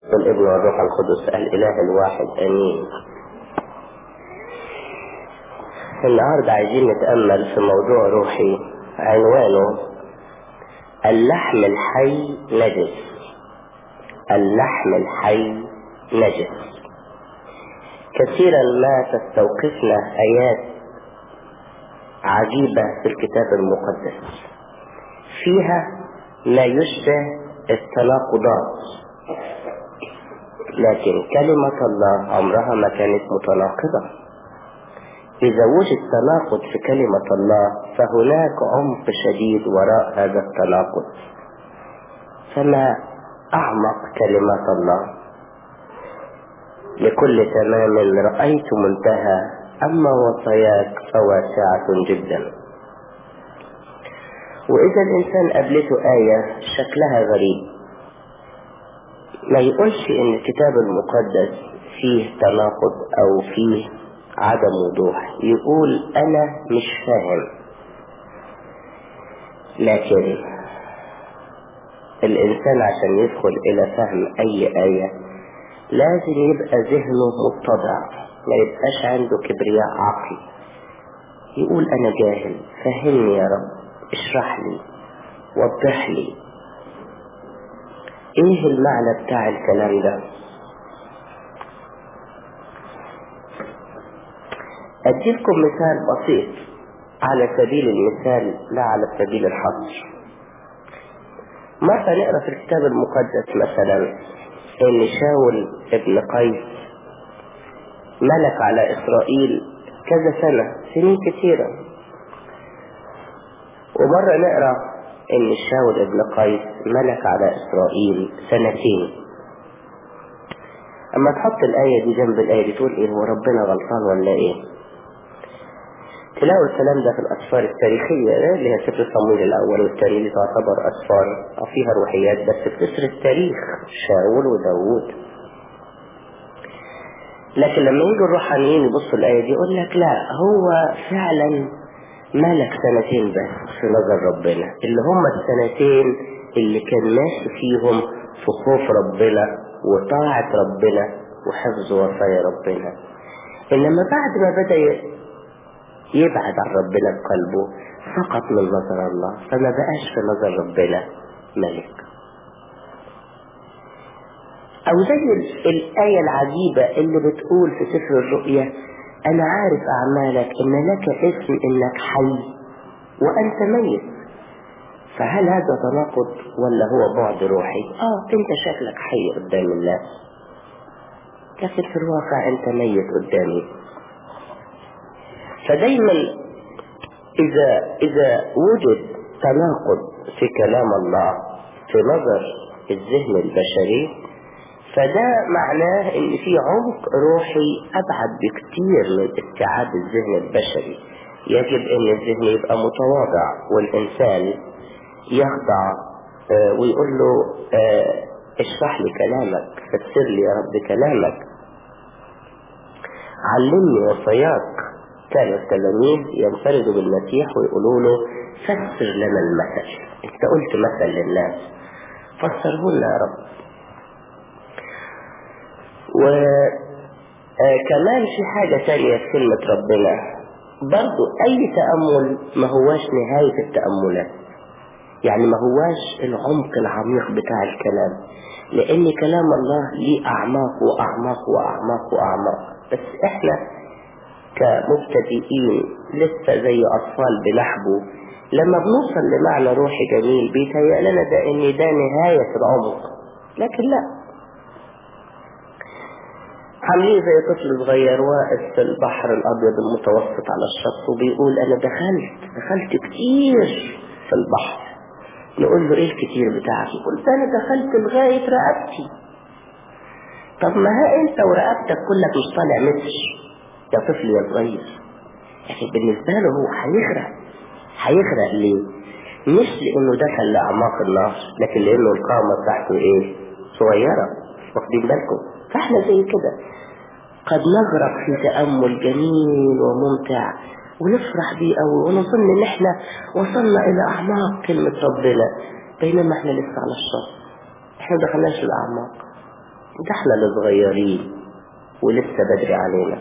والابن والروح القدس الإله الواحد أمين النهاردة عايزين نتأمل في موضوع روحي عنوانه اللحم الحي نجس اللحم الحي نجس كثيرا ما تستوقفنا آيات عجيبة في الكتاب المقدس فيها ما يشبه التناقضات لكن كلمة الله عمرها ما كانت متناقضة إذا وجد تناقض في كلمة الله فهناك عمق شديد وراء هذا التناقض فما أعمق كلمات الله لكل تمام رأيت منتهى أما وصاياك فواسعة جدا وإذا الإنسان قابلته آية شكلها غريب ما يقولش إن الكتاب المقدس فيه تناقض أو فيه عدم وضوح يقول أنا مش فاهم لكن الإنسان عشان يدخل إلى فهم أي آية لازم يبقى ذهنه متضع ما يبقاش عنده كبرياء عقل يقول أنا جاهل فهمني يا رب اشرح لي وضح لي ايه المعنى بتاع الكلام ده اديلكم مثال بسيط على سبيل المثال لا على سبيل الحصر مرة نقرأ في الكتاب المقدس مثلا ان شاول ابن قيس ملك على اسرائيل كذا سنة سنين كثيرة ومرة نقرأ ان شاول ابن قيس ملك على اسرائيل سنتين اما تحط الاية دي جنب الاية دي تقول ايه هو ربنا غلطان ولا ايه تلاقوا الكلام ده في الاسفار التاريخية اللي هي سفر صمويل الاول والثاني اللي تعتبر اسفار فيها روحيات بس بتسر التاريخ شاول وداوود لكن لما يجوا الروحانيين يبصوا الاية دي يقول لك لا هو فعلا ملك سنتين بس في نظر ربنا اللي هم السنتين اللي كان ماشي فيهم في خوف ربنا وطاعة ربنا وحفظ وصايا ربنا إنما بعد ما بدأ يبعد عن ربنا بقلبه سقط من نظر الله فما بقاش في نظر ربنا ملك أو زي الآية العجيبة اللي بتقول في سفر الرؤيا أنا عارف أعمالك إن لك اسم إنك حي وأنت ميت فهل هذا تناقض ولا هو بعد روحي آه أنت شكلك حي قدام الناس لكن في الواقع أنت ميت قدامي فدايما إذا إذا وجد تناقض في كلام الله في نظر الذهن البشري فده معناه ان في عمق روحي ابعد بكتير من استيعاب الذهن البشري يجب ان الذهن يبقى متواضع والانسان يخضع آه ويقول له آه اشرح لي كلامك فسر لي يا رب كلامك علمني وصاياك كان التلاميذ ينفردوا بالمسيح ويقولوا له فسر لنا المثل انت قلت مثل للناس فسره لنا يا رب وكمان في حاجة تانية في كلمة ربنا برضو أي تأمل ما هواش نهاية التأملات يعني ما هواش العمق العميق بتاع الكلام لأن كلام الله ليه أعماق وأعماق وأعماق وأعماق بس إحنا كمبتدئين لسه زي أطفال بنحبوا لما بنوصل لمعنى روحي جميل بيتهيأ لنا ده إن ده نهاية العمق لكن لا عاملين زي طفل صغير واقف في البحر الابيض المتوسط على الشط وبيقول انا دخلت دخلت كتير في البحر نقول له ايه الكتير بتاعك يقول ده انا دخلت لغاية رقبتي طب ما ها انت ورقبتك كلك مش طالع متر يا طفل يا صغير لكن بالنسبة له هو هيغرق هيغرق ليه مش لانه دخل لاعماق النهر لكن لانه القامة بتاعته ايه صغيرة واخدين بالكم فاحنا زي كده قد نغرق في تأمل جميل وممتع ونفرح بيه قوي ونظن ان احنا وصلنا الى اعماق كلمة ربنا بينما احنا لسه على الشط احنا دخلناش الاعماق ده احنا اللي صغيرين ولسه بدري علينا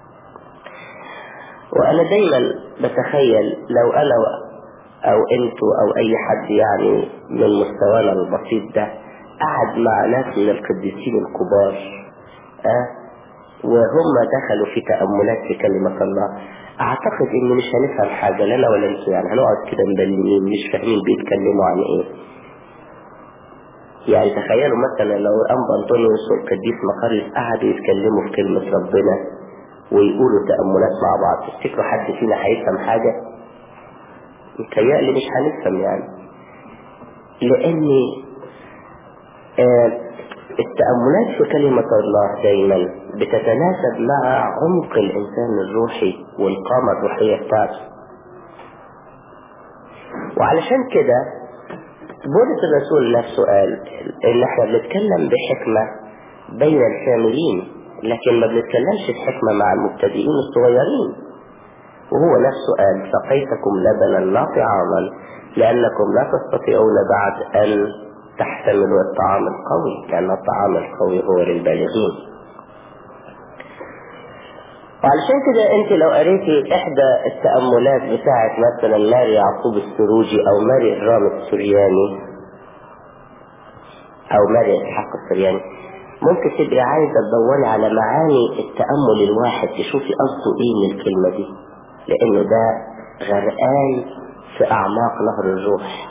وانا دايما بتخيل لو انا او انتوا او اي حد يعني من مستوانا البسيط ده قعد مع ناس من القديسين الكبار أه؟ وهم دخلوا في تأملات في كلمة الله اعتقد ان مش هنفهم حاجة لا انا ولا انتوا يعني هنقعد كده مبلمين مش فاهمين بيتكلموا عن ايه يعني تخيلوا مثلا لو الأنبا أنطونيوس والقديس مقرس قعدوا يتكلموا في كلمة ربنا ويقولوا تأملات مع بعض تفتكروا حد فينا هيفهم حاجة؟ متهيألي مش هنفهم يعني لأن آه التأملات في كلمة الله دايما بتتناسب مع عمق الإنسان الروحي والقامة الروحية بتاعته وعلشان كده بولس الرسول نفسه قال ان احنا بنتكلم بحكمة بين الكاملين لكن ما بنتكلمش بحكمة مع المبتدئين الصغيرين وهو نفسه قال سقيتكم لبنا لا طعاما لأنكم لا تستطيعون بعد أن تحتملوا الطعام القوي لأن الطعام القوي هو للبالغين وعلشان كده انت لو قريتي احدى التأملات بتاعت مثلا ماري يعقوب السروجي او ماري الرام السرياني او ماري اسحاق السرياني ممكن تبقي عايزة تدوري على معاني التأمل الواحد تشوفي قصده ايه من الكلمة دي لانه ده غرقان في اعماق نهر الروح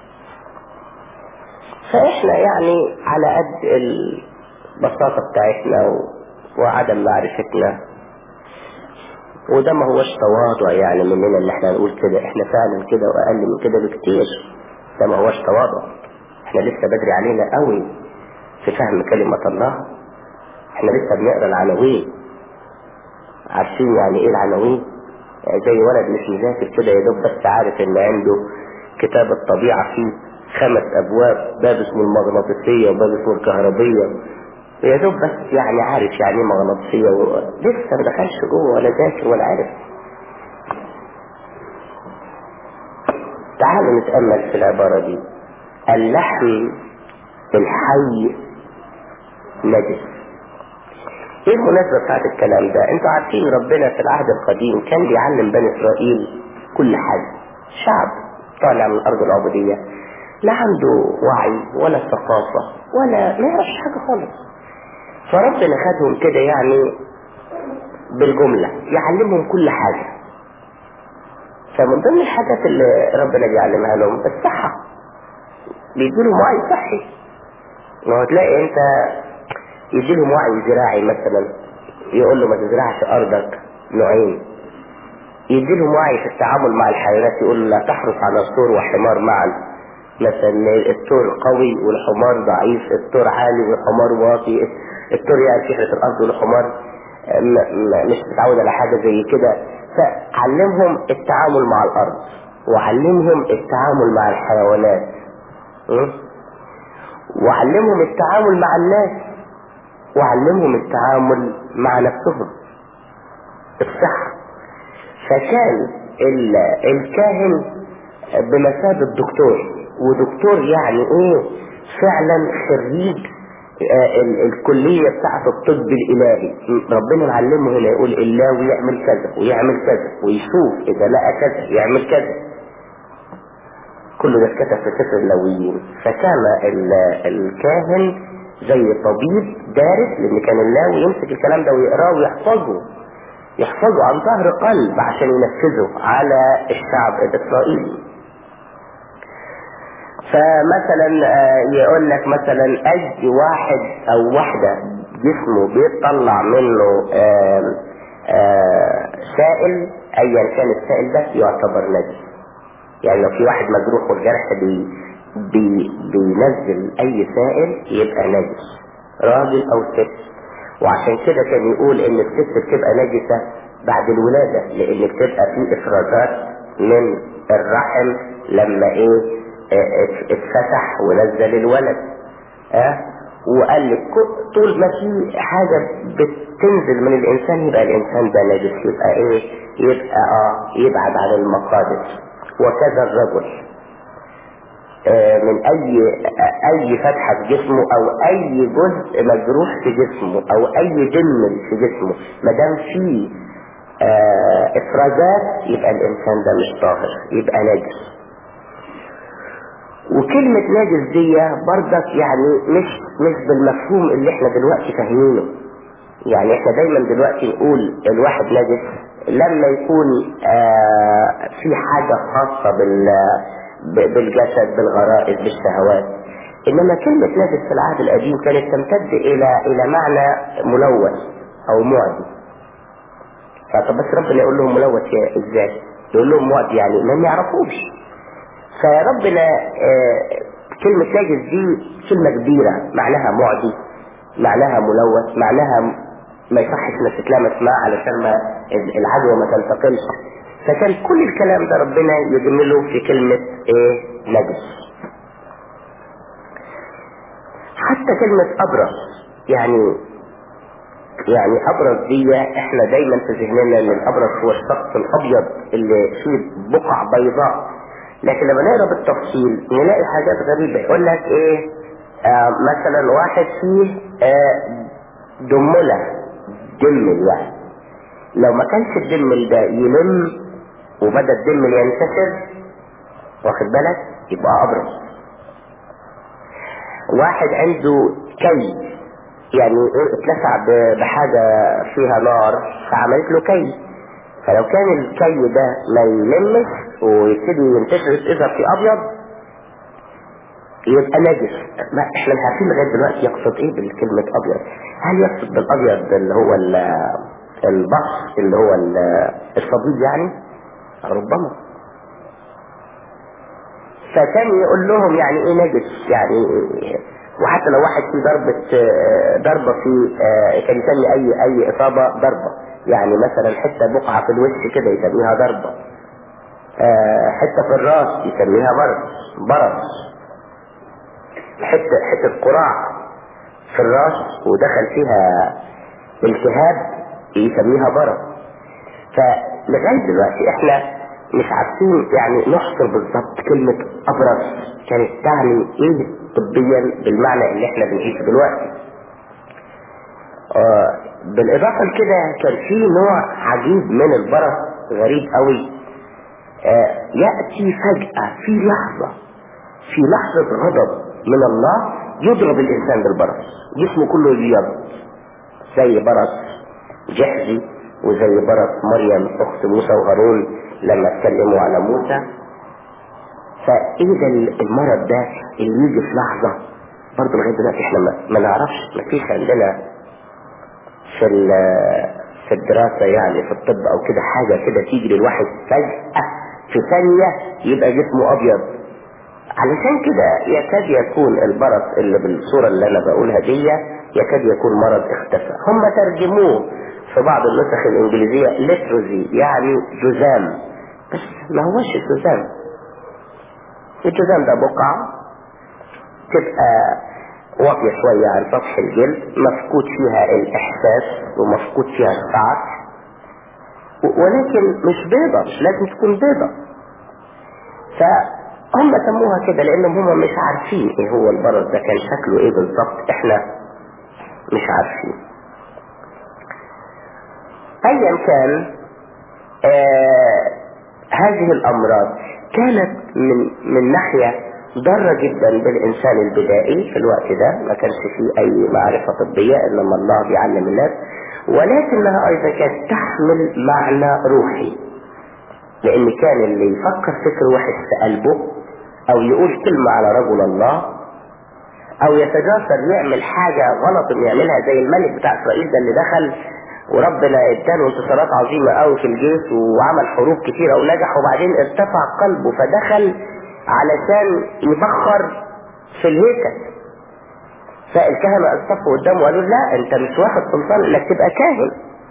فاحنا يعني على قد البساطة بتاعتنا وعدم معرفتنا وده ما هوش تواضع يعني مننا اللي احنا نقول كده احنا فعلا كده واقل من كده بكتير ده ما هوش تواضع احنا لسه بدري علينا قوي في فهم كلمة الله احنا لسه بنقرا العناوين عارفين يعني ايه العناوين يعني زي ولد مش مذاكر كده يا دوب بس عارف ان عنده كتاب الطبيعة فيه خمس ابواب باب اسمه المغناطيسية وباب اسمه الكهربية يا دوب بس يعني عارف يعني ايه مغناطيسية و... لسه ما دخلش جوه ولا ذاكر ولا عارف تعالوا نتأمل في العبارة دي اللحم الحي نجس ايه المناسبة بتاعت الكلام ده انتوا عارفين ربنا في العهد القديم كان بيعلم بني اسرائيل كل حاجة شعب طالع من ارض العبودية لا عنده وعي ولا ثقافة ولا ما يعرفش حاجة خالص فربنا خدهم كده يعني بالجملة يعلمهم كل حاجة فمن ضمن الحاجات اللي ربنا بيعلمها لهم الصحة بيديلهم وعي صحي ما هو تلاقي انت يديلهم وعي زراعي مثلا يقول له ما تزرعش ارضك نوعين يديلهم وعي في التعامل مع الحيوانات يقول له لا تحرص على الثور وحمار معا مثلا الثور قوي والحمار ضعيف الثور عالي والحمار واطي الثور يعني فكرة الارض والحمار مش متعود على حاجة زي كده فعلمهم التعامل مع الارض وعلمهم التعامل مع الحيوانات وعلمهم التعامل مع الناس وعلمهم التعامل مع نفسهم الصحة فكان الكاهن بمثابة دكتور ودكتور يعني ايه فعلا خريج الكلية بتاعت الطب الالهي ربنا معلمه هنا يقول الله ويعمل كذا ويعمل كذا ويشوف اذا لقى كذا يعمل كذا كل ده اتكتب في سفر اللويين فكان الكاهن زي طبيب دارس لان كان اللاوي يمسك الكلام ده ويقراه ويحفظه يحفظه عن ظهر قلب عشان ينفذه على الشعب الاسرائيلي فمثلا يقول لك مثلا اي واحد او واحدة جسمه بيطلع منه آآ آآ سائل ايا كان السائل ده يعتبر نجس يعني لو في واحد مجروح والجرح بي بي بينزل اي سائل يبقى نجس راجل او ست وعشان كده كان يقول ان الست بتبقى نجسة بعد الولادة لان بتبقى في افرازات من الرحم لما ايه اتفتح ونزل الولد اه وقال لك طول ما في حاجة بتنزل من الانسان يبقى الانسان ده نجس يبقى ايه يبقى اه يبعد عن المقادس وكذا الرجل من اي اي فتحة في جسمه او اي جزء مجروح في جسمه او اي دم في جسمه ما دام فيه افرازات يبقى الانسان ده مش طاهر يبقى نجس وكلمة نجس دي برضك يعني مش مش بالمفهوم اللي احنا دلوقتي فاهمينه يعني احنا دايما دلوقتي نقول الواحد نجس لما يكون آه في حاجة خاصة بال بالجسد بالغرائز بالشهوات انما كلمة نجس في العهد القديم كانت تمتد الى الى معنى ملوث او معدي فطب بس ربنا يقول لهم ملوث ازاي يقول لهم معدي يعني ما يعرفوش فربنا آه كلمة نجس دي كلمة كبيرة معناها معدي معناها ملوث معناها ما يصحش انك تتلامس معاه علشان ما العدوى ما تنتقلش فكان كل الكلام ده ربنا يجمله في كلمة ايه نجس حتى كلمة ابرص يعني يعني ابرص دي احنا دايما في ذهننا ان الابرص هو الشخص الابيض اللي فيه بقع بيضاء لكن لما نقرا بالتفصيل نلاقي حاجات غريبة يقول لك ايه آه مثلا واحد فيه آه دملة دمل يعني لو ما كانش الدمل ده يلم وبدا الدمل ينتشر واخد بالك يبقى ابرص واحد عنده كي يعني اتلسع بحاجة فيها نار فعملت له كي فلو كان الكي ده ما يلمش ويبتدي ينتشر يظهر في ابيض يبقى نجس ما احنا مش عارفين لغايه دلوقتي يقصد ايه بالكلمه ابيض هل يقصد بالابيض اللي هو البص اللي هو الصديد يعني ربما فتاني يقول لهم يعني ايه نجس يعني وحتى لو واحد في ضربة ضربة في كان يسمي اي اي اصابة ضربة يعني مثلا حتة بقعة في الوش كده يسميها ضربة حتة في الراس يسميها برد برد حتة حتة قراع في الراس ودخل فيها التهاب يسميها برد فلغاية دلوقتي احنا مش عارفين يعني نحصر بالظبط كلمة أبرص كانت تعني ايه طبيا بالمعنى اللي احنا بنعيشه دلوقتي آه بالإضافة لكده كان في نوع عجيب من البرص غريب قوي آه يأتي فجأة في لحظة في لحظة غضب من الله يضرب الإنسان بالبرص جسمه كله يبيض زي برص جحزي وزي برص مريم أخت موسى وهارون لما اتكلموا على موسى فايه ده المرض ده اللي يجي في لحظة برضه لغاية دلوقتي احنا ما نعرفش ما فيش عندنا في في الدراسة يعني في الطب او كده حاجة كده تيجي للواحد فجأة في ثانية يبقى جسمه ابيض علشان كده يكاد يكون البرص اللي بالصورة اللي انا بقولها دي يكاد يكون مرض اختفى هم ترجموه في بعض النسخ الانجليزية لتروزي يعني جزام بس ما هوش الجزام الجزام ده بقعة تبقى واطية شوية عن سطح الجلد مفقود فيها الإحساس ومفقود فيها الشعر ولكن مش بيضة مش لازم تكون بيضة فهم سموها كده لأنهم هم مش عارفين ايه هو البرد ده كان شكله ايه بالظبط احنا مش عارفين ايا كان آه هذه الامراض كانت من من ناحية ضارة جدا بالانسان البدائي في الوقت ده ما كانش فيه اي معرفة طبية انما الله بيعلم الناس ولكنها ايضا كانت تحمل معنى روحي لان كان اللي يفكر فكر وحش في قلبه او يقول كلمة على رجل الله او يتجاسر يعمل حاجة غلط انه يعملها زي الملك بتاع اسرائيل ده اللي دخل وربنا اداله انتصارات عظيمة قوي في الجيش وعمل حروب كتيرة ونجح وبعدين ارتفع قلبه فدخل علشان يبخر في الهيكل فالكهنة اصطفوا قدامه وقالوا لا انت مش واخد سلطان انك تبقى كاهن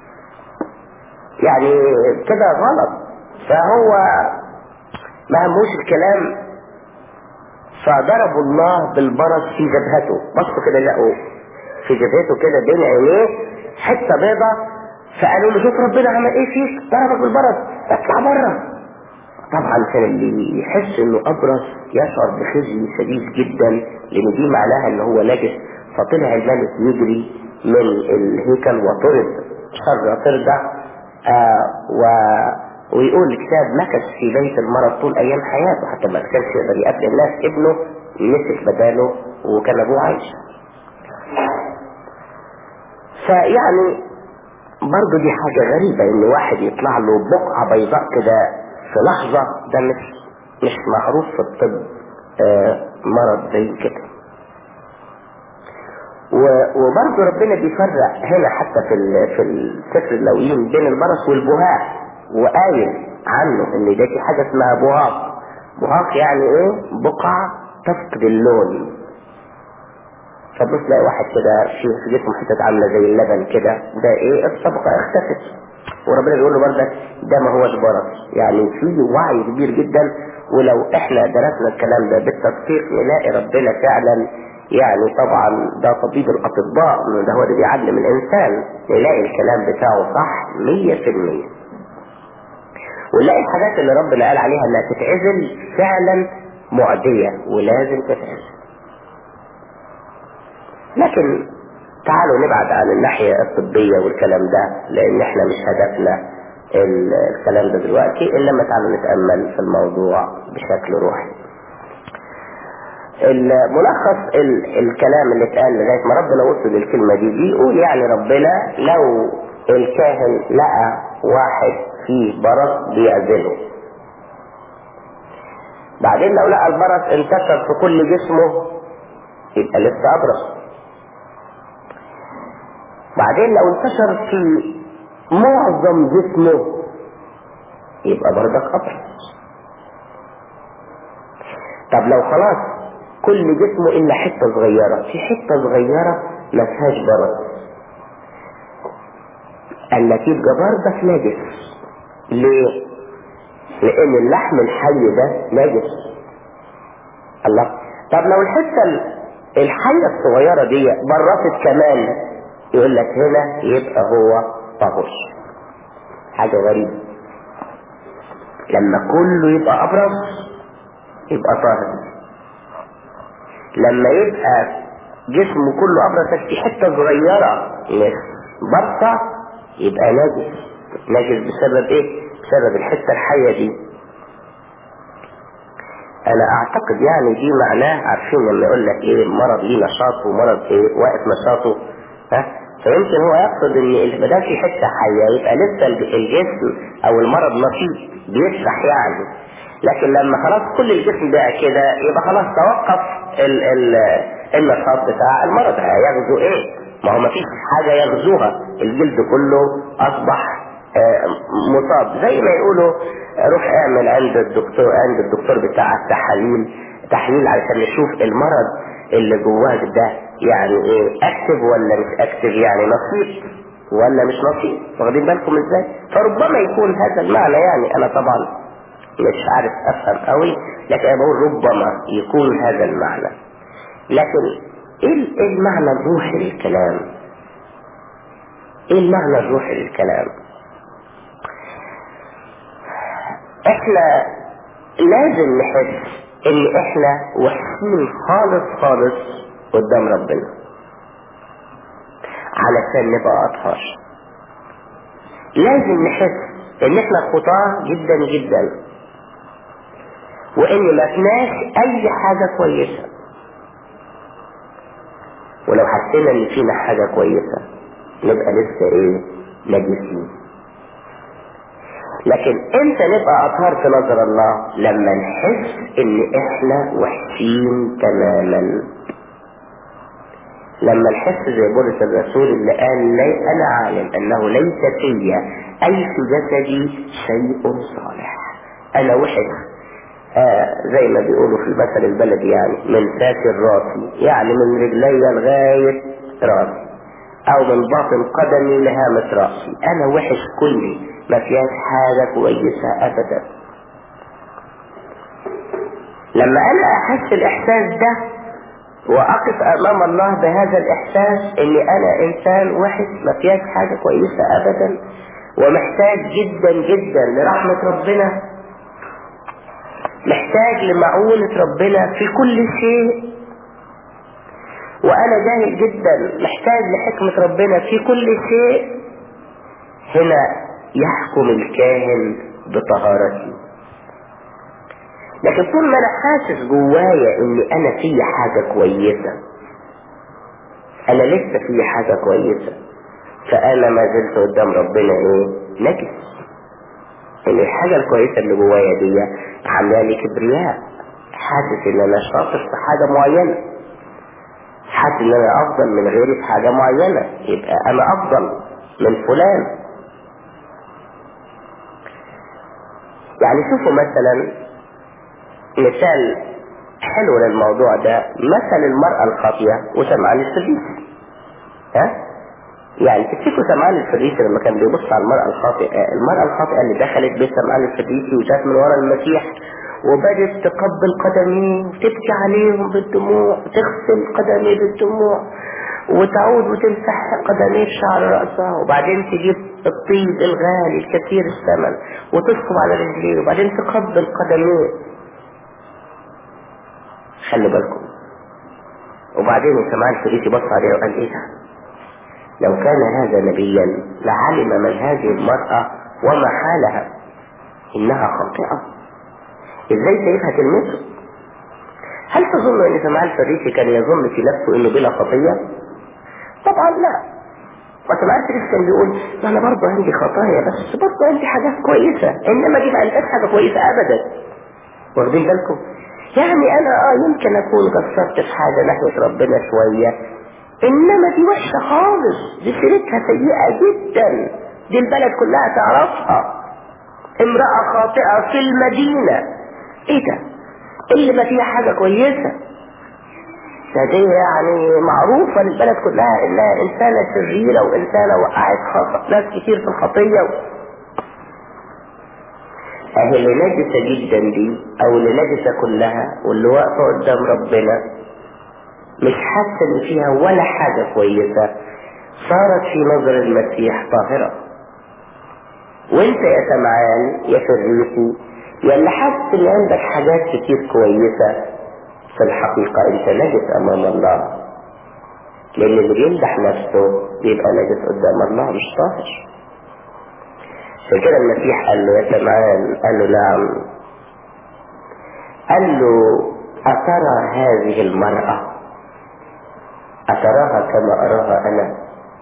يعني كده غلط فهو ما هموش الكلام فضربوا الله بالبرص في جبهته بصوا كده لقوا في جبهته كده بين عينيه حته بيضة فقالوا له شوف ربنا عمل ايه فيك ضربك بالبرص اطلع بره طبعا كان اللي يحس انه ابرص يشعر بخزي شديد جدا لان دي معناها ان هو نجس فطلع الملك يجري من الهيكل وطرد شر طردة آه و ويقول الكتاب مكث في بيت المرض طول ايام حياته حتى ما كانش يقدر يقابل الناس ابنه مسك بداله وكان ابوه عايش فيعني برضه دي حاجة غريبة ان واحد يطلع له بقعة بيضاء كده في لحظة ده مش مش معروف في الطب آه مرض زي كده وبرضه ربنا بيفرق هنا حتى في في السفر اللويين بين البرص والبهاق وقايل عنه ان ده في حاجة اسمها بهاق بهاق يعني ايه بقعة تفقد اللون فتبص تلاقي واحد كده في في جسمه حتت عامله زي اللبن كده ده ايه الطبقه اختفت وربنا بيقول له بردك ده ما هو برص يعني في وعي كبير جدا ولو احنا درسنا الكلام ده بالتدقيق نلاقي ربنا فعلا يعني طبعا ده طبيب الاطباء ده هو اللي بيعلم الانسان نلاقي الكلام بتاعه صح 100% ونلاقي الحاجات اللي ربنا قال عليها انها تتعزل فعلا معديه ولازم تتعزل لكن تعالوا نبعد عن الناحية الطبية والكلام ده لان احنا مش هدفنا الكلام ده دلوقتي انما تعالوا نتأمل في الموضوع بشكل روحي الملخص ال الكلام اللي اتقال لغاية ما ربنا وصل للكلمة دي بيقول يعني ربنا لو الكاهن لقى واحد فيه برص بيعزله بعدين لو لقى البرص انتشر في كل جسمه يبقى لسه ابرص بعدين لو انتشر في معظم جسمه يبقى بردك أبرص طب لو خلاص كل جسمه إلا حتة صغيرة في حتة صغيرة ما فيهاش برص النتيجة بردك نجس ليه؟ لأن اللحم الحي ده نجس الله طب لو الحتة الحية الصغيرة دي برصت كمان يقول لك هنا يبقى هو طهر حاجة غريبة لما كله يبقى أبرص يبقى طاهر لما يبقى جسمه كله أبرص في حتة صغيرة مش برصة يبقى نجس نجس بسبب ايه؟ بسبب الحتة الحية دي انا اعتقد يعني دي معناه عارفين لما يقول لك ايه مرض ليه نشاط ومرض ايه واقف نشاطه ها فيمكن هو يقصد ان ما دام في حته حيه يبقى لسه الجسم او المرض نشيط بيسرح يعني لكن لما خلاص كل الجسم بقى كده يبقى خلاص توقف ال ال النشاط بتاع المرض هيغزو ايه ما هو ما فيش حاجة يغزوها الجلد كله اصبح آه مصاب زي ما يقولوا روح اعمل عند الدكتور عند الدكتور بتاع التحاليل تحليل علشان نشوف المرض اللي جواك ده يعني ايه اكتف ولا مش اكتف يعني نشيط ولا مش نشيط واخدين بالكم ازاي فربما يكون هذا المعنى يعني انا طبعا مش عارف افهم قوي لكن انا بقول ربما يكون هذا المعنى لكن ايه المعنى الروحي للكلام ايه المعنى الروحي للكلام احنا لازم نحس ان احنا وحشين خالص خالص قدام ربنا علشان نبقى اطهار لازم نحس ان احنا خطاة جدا جدا وان ما فيناش اي حاجة كويسة ولو حسينا ان فينا حاجة كويسة نبقى لسه ايه نجسين لكن امتى نبقى اطهار في نظر الله لما نحس ان احنا وحشين تماما لما نحس زي بولس الرسول اللي قال لي انا عالم انه ليس في اي في جسدي شيء صالح انا وحش آه زي ما بيقولوا في المثل البلدي يعني من ساكن راسي يعني من رجلي لغاية راسي او من باطن قدمي لهامة راسي انا وحش كلي ما فيهاش حاجة كويسة ابدا لما انا احس الاحساس ده واقف امام الله بهذا الاحساس اني انا انسان وحش ما فيهاش حاجة كويسة ابدا ومحتاج جدا جدا لرحمة ربنا محتاج لمعونة ربنا في كل شيء وأنا جاهل جدا محتاج لحكمة ربنا في كل شيء هنا يحكم الكاهن بطهارتي لكن طول ما انا حاسس جوايا ان انا في حاجة كويسة انا لسه في حاجة كويسة فانا ما زلت قدام ربنا ايه نجس ان الحاجة الكويسة اللي جوايا دي عامله لي كبرياء حاسس ان انا شاطر في حاجة معينة حاسس ان انا افضل من غيري في حاجة معينة يبقى انا افضل من فلان يعني شوفوا مثلا مثال حلو للموضوع ده مثل المرأة الخاطية وسمعان الفريس ها يعني تفتكروا سمعان الفريسي لما كان بيبص على المرأة الخاطئة المرأة الخاطئة اللي دخلت بيت سمعان الفريسي وجات من ورا المسيح وبدت تقبل قدميه وتبكي عليهم بالدموع وتغسل قدميه بالدموع وتعود وتمسح قدميه بشعر رأسها وبعدين تجيب الطيب الغالي الكثير الثمن وتسكب على رجليه وبعدين تقبل قدميه خلي بالكم وبعدين سمعان الفريسي بص عليه وقال ايه ده لو كان هذا نبيا لعلم من هذه المرأة وما حالها إنها خاطئة إزاي سيبها كلمته هل تظن أن سمعان الفريسي كان يظن في نفسه أنه بلا خطية طبعا لا وسمعان الفريسي كان بيقول ما أنا برضه عندي خطايا بس برضه عندي حاجات كويسة إنما دي ما أنتش حاجة كويسة أبدا واخدين بالكم يعني أنا آه يمكن أكون قصرت في حاجة ناحية ربنا شوية انما دي وحشة خالص دي سيرتها سيئة جدا دي البلد كلها تعرفها امرأة خاطئة في المدينة ايه ده اللي ما فيها حاجة كويسة ده دي يعني معروفة للبلد كلها انها انسانة شريرة وانسانة وقعت خطأ ناس كتير في الخطية و... اهي اللي نجسة جدا دي او اللي نجسة كلها واللي واقفة قدام ربنا مش حاسة ان فيها ولا حاجة كويسة صارت في نظر المسيح طاهرة وانت يا سمعان يا فريسي يا اللي حاسس ان عندك حاجات كتير كويسة في الحقيقة انت نجس امام الله لان اللي بيمدح نفسه بيبقى نجس قدام الله مش طاهر عشان كده المسيح قال له يا سمعان قال له نعم قال له أترى هذه المرأة أتراها كما أراها أنا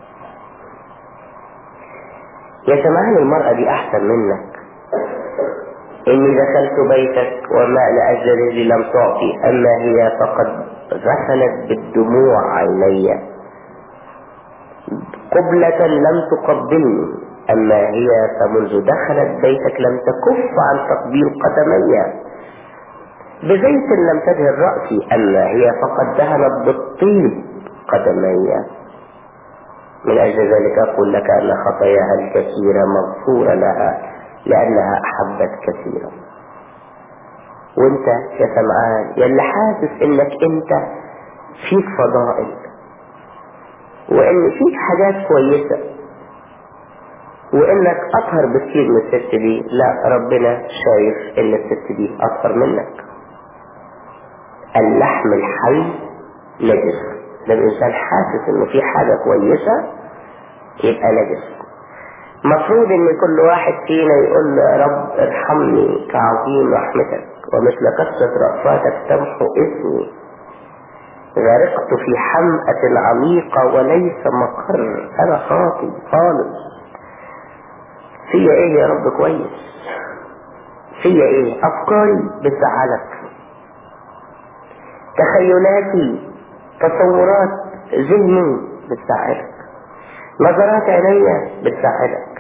يا سمعان المرأة دي أحسن منك إني دخلت بيتك وما لأجل الذي لم تعطي أما هي فقد غسلت بالدموع عيني قبلة لم تقبلني أما هي فمنذ دخلت بيتك لم تكف عن تقبيل قدمي بزيت لم تدهن رأسي أما هي فقد دهنت بالطيب قدمي من أجل ذلك أقول لك أن خطاياها الكثيرة مغفورة لها لأنها أحبت كثيرا وانت يا سمعان يا اللي حاسس انك انت فيك فضائل وان فيك حاجات كويسة وانك اطهر بكثير من الست دي لا ربنا شايف ان الست دي اطهر منك اللحم الحي نجس ده الانسان حاسس انه في حاجة كويسة يبقى نجس مفروض ان كل واحد فينا يقول له يا رب ارحمني كعظيم رحمتك ومثل قصة رأفاتك تمحو اسمي غرقت في حمأة عميقة وليس مقر انا خاطي خالص فيا ايه يا رب كويس فيا ايه افكاري بتزعلك تخيلاتي تصورات ذهني بتزعلك نظرات عينيا بتزعلك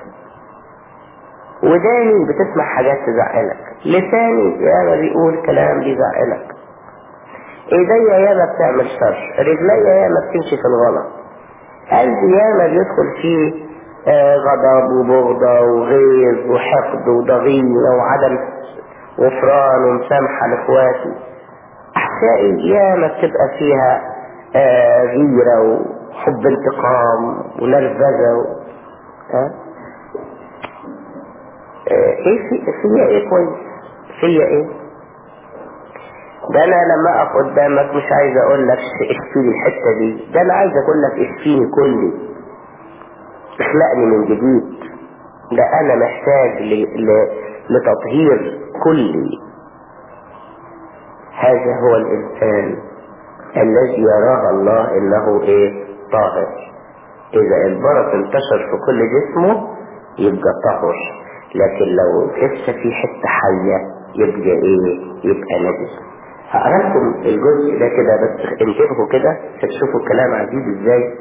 وداني بتسمع حاجات تزعلك لساني ياما بيقول كلام بيزعلك ايديا ياما بتعمل شر رجليا ياما بتمشي في الغلط قلبي ياما بيدخل فيه آه غضب وبغضة وغيظ وحقد وضغينة وعدم غفران ومسامحة لاخواتي احشائي ياما بتبقى فيها آه غيرة وحب انتقام ونرفزة و... ها ايه في فيا ايه كويس فيا ايه ده انا لما اقف قدامك مش عايز اقول لك اشفيني الحتة دي ده انا عايز اقول لك اشفيني كلي اخلقني من جديد ده انا محتاج ل... ل... لتطهير كلي هذا هو الانسان الذي يراه الله انه ايه طاهر اذا البرص انتشر في كل جسمه يبقى طهر لكن لو لسه في حتة حية يبقى ايه يبقى نجس هقرا لكم الجزء ده كده بس انتبهوا كده هتشوفوا الكلام عزيز ازاي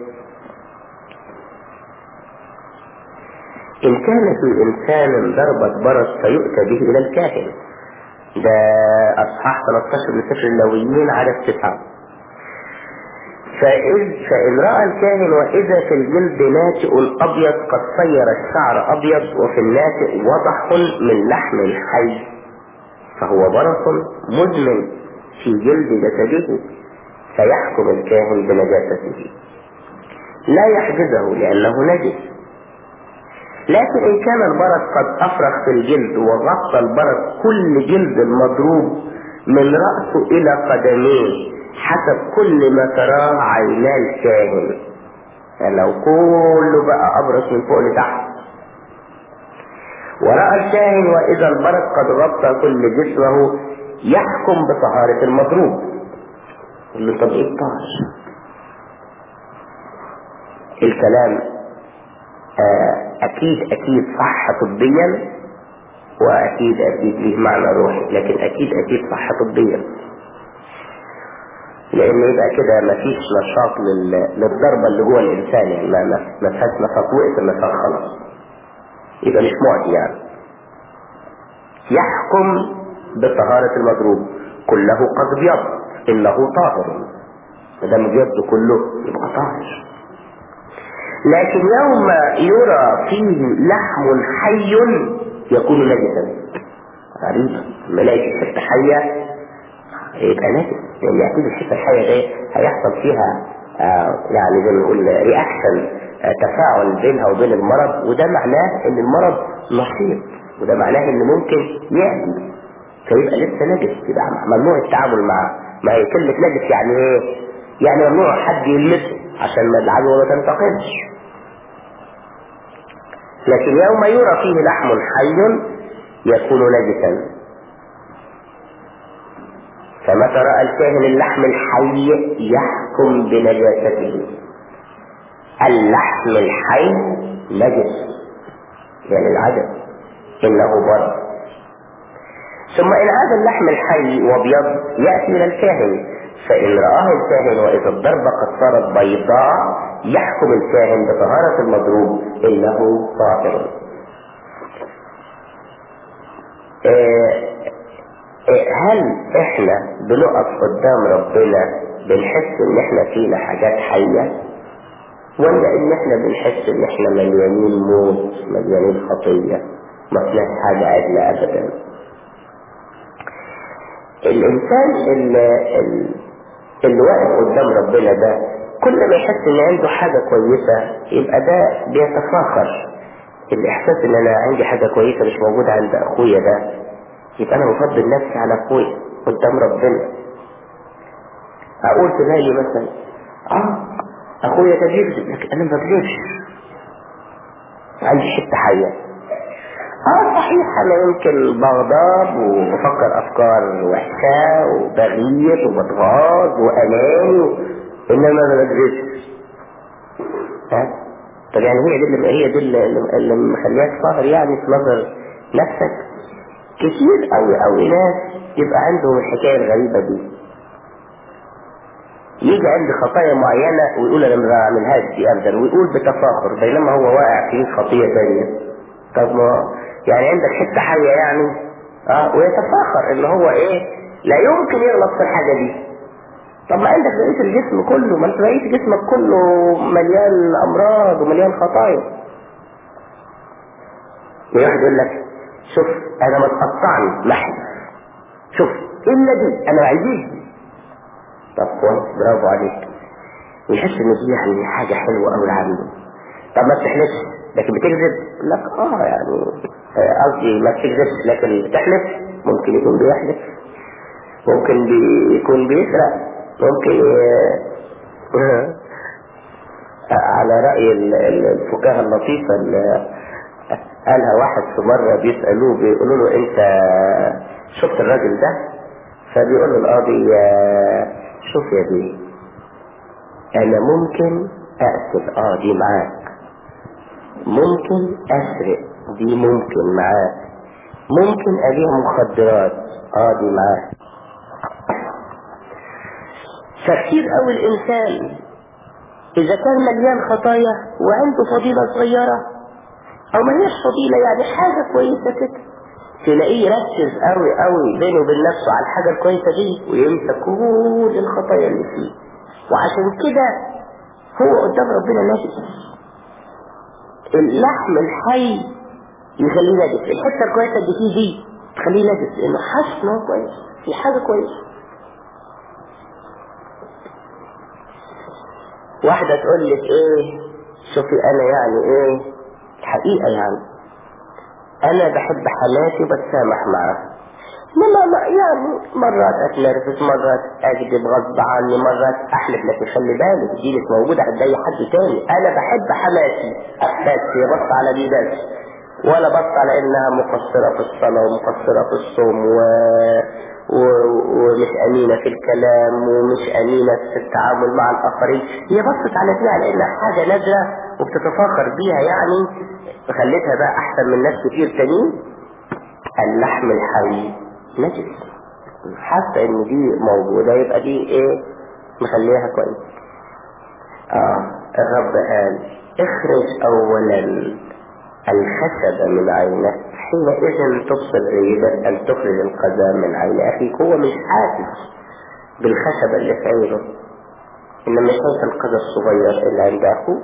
إن كان في إنسان ضربة برص فيؤتى به إلى الكاهن ده أصحاح 13 من سفر اللاويين عدد تسعة فإذ فإن رأى الكاهن وإذا في الجلد ناتئ أبيض قد صير الشعر أبيض وفي الناتئ وضح من لحم الحي فهو برص مزمن في جلد جسده فيحكم الكاهن بنجاسته لا يحجزه لأنه نجس لكن إن كان البرص قد أفرغ في الجلد وغطى البرص كل جلد المضروب من رأسه إلى قدميه حسب كل ما تراه عينا الكاهن يعني لو كله بقى أبرص من فوق لتحت ورأى الكاهن وإذا البرص قد غطى كل جسمه يحكم بطهارة المضروب اللي طب ايه الطهر الكلام آه اكيد اكيد صح طبيا واكيد اكيد ليه معنى روحي لكن اكيد اكيد صح طبيا لان يبقى كده مفيش نشاط لل... للضربة اللي جوه الانسان يعني ما ما فيهاش نشاط وقف النشاط خلاص يبقى مش معدي يعني يحكم بطهارة المضروب كله قد ابيض انه طاهر ما دام ابيض كله يبقى طاهر لكن يوم يرى فيه لحم حي يكون نجسا غريبة ملائكة حتة حية يبقى نجس لان اكيد الحتة الحية دي هيحصل فيها آه يعني زي ما نقول رياكشن آه تفاعل بينها وبين المرض وده معناه ان المرض نشيط وده معناه ان ممكن يأذي فيبقى لسه نجس يبقى ممنوع التعامل معاه ما هي كلمة نجس يعني ايه يعني ممنوع حد يلمسه عشان ما العدوى ما تنتقلش لكن يوم يرى فيه لحم حي يكون نجسا فمتى رأى الكاهن اللحم الحي يحكم بنجاسته اللحم الحي نجس يعني العدد انه برد ثم إن هذا اللحم الحي وابيض يأتي إلى الكاهن فإن رآه الكاهن وإذا الضربة قد صارت بيضاء يحكم الكاهن بطهارة المضروب إنه طاهر هل احنا بنقف قدام ربنا بنحس ان احنا فينا حاجات حية ولا ان احنا بنحس ان احنا مليانين موت مليانين خطية ما فيناش حاجة عدلة ابدا الانسان اللي, اللي واقف قدام ربنا ده كل ما يحس ان عنده حاجة كويسة يبقى ده بيتفاخر الاحساس ان انا عندي حاجة كويسة مش موجودة عند اخويا ده يبقى انا بفضل نفسي على اخويا قدام ربنا اقول في بالي مثلا اه اخويا ده بيكذب لكن انا ما بكذبش عندي حته حيه اه صحيح انا يمكن بغضب وبفكر افكار وحشه وبغير وبتغاظ واناني انما ما بكذبش ها طب يعني هي دي اللي هي دي اللي, اللي مخلياك طاهر يعني في نظر نفسك كتير قوي قوي ناس يبقى عندهم الحكاية الغريبة دي يجي عند خطايا معينة ويقول انا ما بعملهاش دي ابدا ويقول بتفاخر بينما هو واقع في خطية ثانية طب ما يعني عندك حتة حية يعني اه ويتفاخر ان هو ايه لا يمكن يغلط في الحاجة دي طب ما عندك بقية الجسم كله ما انت بقية جسمك كله مليان امراض ومليان خطايا واحد يقول لك شوف انا متقطعني لحم شوف الا دي انا ما عنديش دي طب كويس برافو عليك ويحس ان دي يعني حاجه حلوه قوي عنده طب ما بتحلفش لكن بتكذب لك اه يعني قصدي ما بتكذبش لكن بتحلف ممكن يكون بيحلف ممكن بيكون بيسرق ممكن ي... على رأي الفكاهة اللطيفة اللي قالها واحد في مرة بيسألوه بيقولوا له انت شفت الراجل ده فبيقول له القاضي شوف يا بيه انا ممكن اقتل اه دي معاك ممكن اسرق دي ممكن معاك ممكن ابيع مخدرات اه دي معاك فكتير قوي الانسان اذا كان مليان خطايا وعنده فضيلة صغيرة او ما هيش فضيلة يعني حاجة كويسة كده تلاقيه يركز قوي قوي بينه وبين نفسه على الحاجة الكويسة دي وينسى كل الخطايا اللي فيه وعشان كده هو قدام ربنا نجس اللحم الحي يخليه نجس الحتة الكويسة اللي فيه دي تخليه نجس لانه حاسس ان هو كويس في حاجة كويسة واحدة تقول لك ايه شوفي انا يعني ايه الحقيقة يعني انا بحب حماتي وبتسامح معاها انما يعني مرات اتنرفز مرات اكذب غصب عني مرات احلف لك خلي بالك دي مش موجودة عند اي حد تاني انا بحب حماتي بس هي بص على دي بس ولا بص على انها مقصرة في الصلاة ومقصرة في الصوم و... و... ومش امينة في الكلام ومش امينة في التعامل مع الاخرين هي بصت على دي على انها حاجة نادرة وبتتفاخر بيها يعني خلتها بقى احسن من ناس كتير تانيين اللحم الحي نجس حاسة ان دي موجودة يبقى دي ايه مخليها كويس اه الرب قال اخرج اولا الخشب من عينك حينئذ تبصر جيدا ان تخرج القذى من عين اخيك هو مش حاسس بالخشب اللي في عينه انما شايف القذى الصغير اللي عند اخوك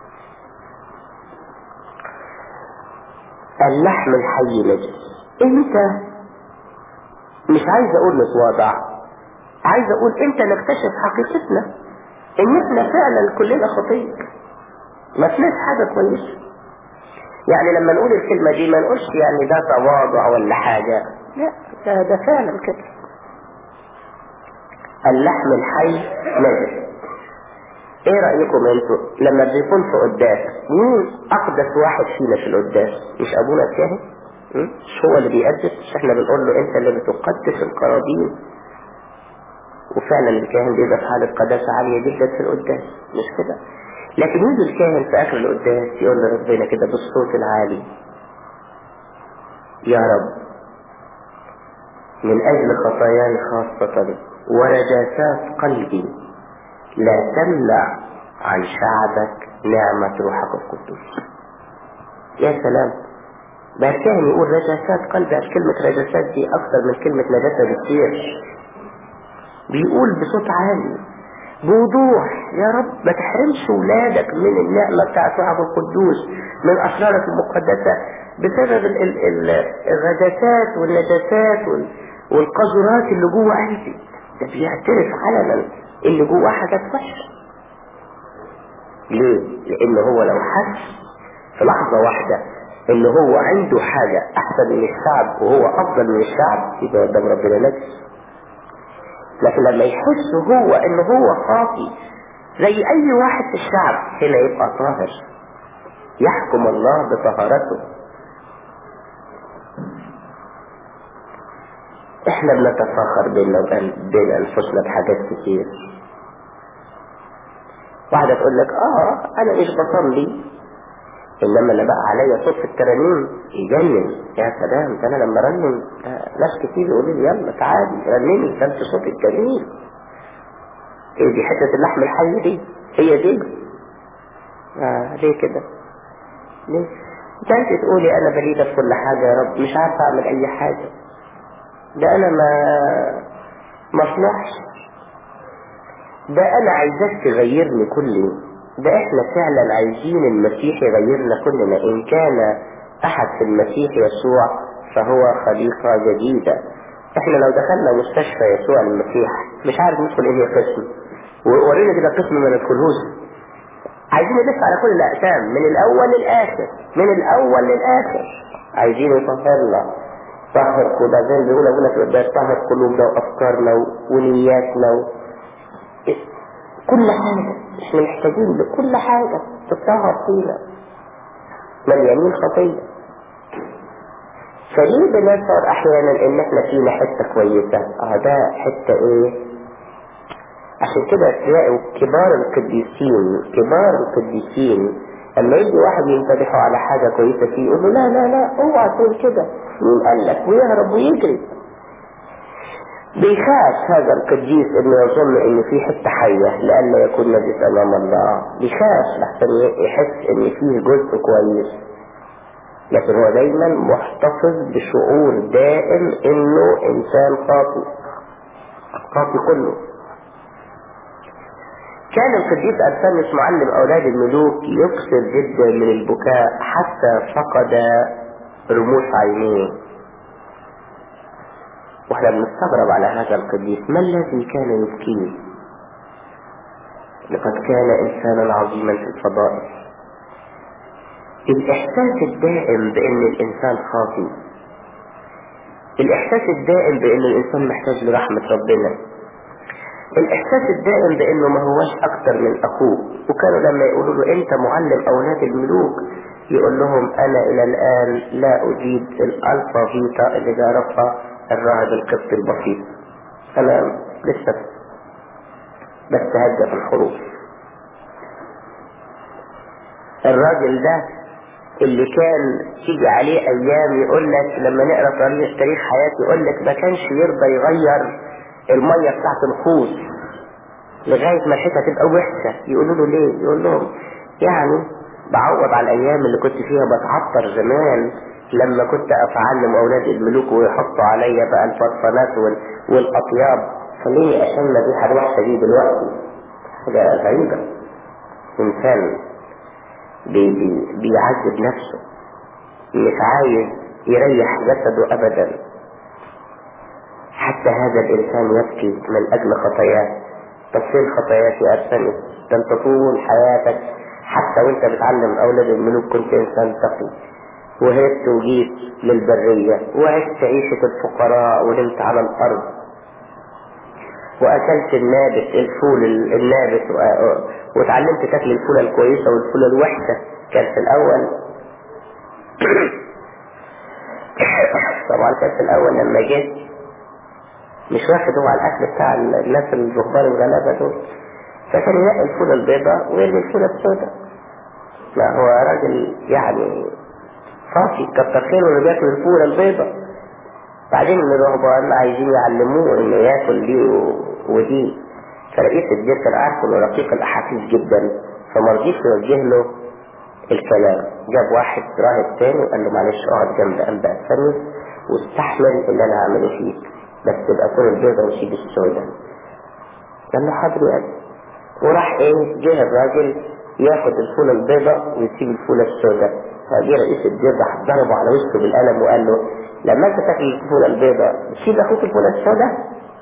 اللحم الحي نجس انت مش عايز اقول نتواضع عايز اقول انت نكتشف حقيقتنا ان احنا فعلا كلنا خطية ما فيناش حاجة كويسة يعني لما نقول الكلمة دي ما نقولش يعني ده تواضع ولا حاجة لا ده, ده فعلا كده اللحم الحي نجس ايه رأيكم انتوا لما بيكون في قداس مين اقدس واحد فينا في القداس مش ابونا الكاهن مش هو اللي بيقدس مش احنا بنقول له انت اللي بتقدس القرابين وفعلا الكاهن بيبقى في حالة قداسة عالية جدا في القداس مش كده لكن يجي الكاهن في اخر القداس يقول لربنا كده بالصوت العالي يا رب من اجل خطاياي خاصة ورجاسات قلبي لا تمنع عن شعبك نعمة روحك القدوس يا سلام ده الكاهن يقول رجاسات قلبي كلمة رجاسات دي أكثر من كلمة نجاسة بكثير بيقول بصوت عالي بوضوح يا رب ما تحرمش ولادك من النعمة بتاعت روحك القدوس من أسرارك المقدسة بسبب ال ال ال الرجاسات والنجاسات وال والقذرات اللي جوه قلبي ده بيعترف علنا اللي جوه حاجات وحشة ليه؟ لأن هو لو حس في لحظة واحدة ان هو عنده حاجة احسن من الشعب وهو افضل من الشعب يبقى قدام ربنا نجس لكن لما يحس هو ان هو خاطي زي اي واحد في الشعب هنا يبقى طاهر يحكم الله بطهارته احنا بنتفاخر بيننا وبين انفسنا بحاجات كتير واحدة تقول لك اه انا مش بصلي انما اللي بقى عليا صوت الترانيم يجنن يا سلام ده انا لما رنم ناس كتير يقولوا لي يلا تعالي رنمي ده انت صوتك جميل ايه دي حته اللحم الحي دي هي دي آه ليه كده ليه ده انت تقولي انا بليده في كل حاجه يا رب مش عارفه اعمل اي حاجه ده انا ما ما اصلحش ده انا عايزك تغيرني كل يوم ده احنا فعلا عايزين المسيح يغيرنا كلنا ان كان احد في المسيح يسوع فهو خليقة جديدة احنا لو دخلنا مستشفى يسوع المسيح مش عارف ندخل ايه قسم وورينا كده قسم من الكلوز عايزين نلف على كل الاقسام من الاول للاخر من الاول للاخر عايزين يطهرنا طهر قلوبنا زي ما بيقول ابونا في القداس طهر قلوبنا وافكارنا ونياتنا و... كل حاجة مش محتاجين لكل حاجة تتطهر فينا مليانين خطية فليه بنشعر احيانا ان احنا فينا حتة كويسة اه ده حتة ايه عشان كده تلاقوا كبار القديسين كبار القديسين لما يجي واحد ينتبهوا على حاجة كويسة فيه يقول له لا لا لا اوعى تقول كده مين قال لك ويهرب ويجري بيخاف هذا القديس انه يظن ان في حتة حية لئلا يكون نجس امام الله بيخاف لحسن يحس ان فيه جزء كويس لكن هو دايما محتفظ بشعور دائم انه انسان خاطئ خاطئ كله كان القديس أرسانيوس معلم أولاد الملوك يكثر جدا من البكاء حتى فقد رموش عينيه واحنا بنستغرب على هذا القديس ما الذي كان يبكيه لقد كان إنسانا عظيما في الفضائل الإحساس الدائم بأن الإنسان خاطئ الإحساس الدائم بأن الإنسان محتاج لرحمة ربنا الإحساس الدائم بأنه ما هوش أكتر من أخوه وكانوا لما يقولوا له أنت معلم أولاد الملوك يقول لهم أنا إلى الآن لا أجيد الألفا فيتا اللي جربها الراهب القبطي البسيط أنا لسه بستهجى في الحروف الراجل ده اللي كان تيجي عليه ايام يقول لك لما نقرا تاريخ تاريخ حياته يقول لك ما كانش يرضى يغير الميه بتاعت الخوص لغايه ما الحته تبقى وحشه يقولوا له ليه؟ يقول لهم يعني بعوض على الايام اللي كنت فيها بتعطر زمان لما كنت افعلم اولاد الملوك ويحطوا عليا بقى الفرفانات وال... والاطياب فليه اشم الريحه الوحشه دي دلوقتي؟ حاجه غريبه انسان بي بي بيعذب نفسه مش عايز يريح جسده ابدا حتى هذا الانسان يبكي من اجل خطاياه بس ايه الخطايات يا ارسنس ده انت طول حياتك حتى وانت بتعلم اولاد الملوك كنت انسان تقي وهربت وجيت للبرية وعشت عيشة الفقراء ونمت على الارض واكلت النابت الفول النابت وتعلمت تاكل الفولة الكويسة والفولة الوحشة كان في الاول طبعا كان في الاول لما جيت مش واخد هو على الاكل بتاع الناس الرهبان الغلابة دول فكان ينقي الفولة البيضاء ويرمي الفولة السوداء لا هو راجل يعني صافي كتر خيره اللي بياكل الفولة البيضاء بعدين الرهبان عايزين يعلموه انه ياكل دي ودي فرئيس الدير كان عارف انه رقيق الاحاسيس جدا فما رضيش يوجه له الكلام جاب واحد راهب تاني وقال له معلش اقعد جنب انبا الثاني واستحمل اللي انا هعمله فيك بس تبقى كل البيضة وسيب السوداء قال له حاضر يا أبي وراح ايه جه الراجل ياخد الفولة البيضاء ويسيب الفولة السوداء فجه رئيس الدير راح ضربه على وشه بالقلم وقال له لما انت تاكل الفولة البيضاء تسيب اخوك الفولة السوداء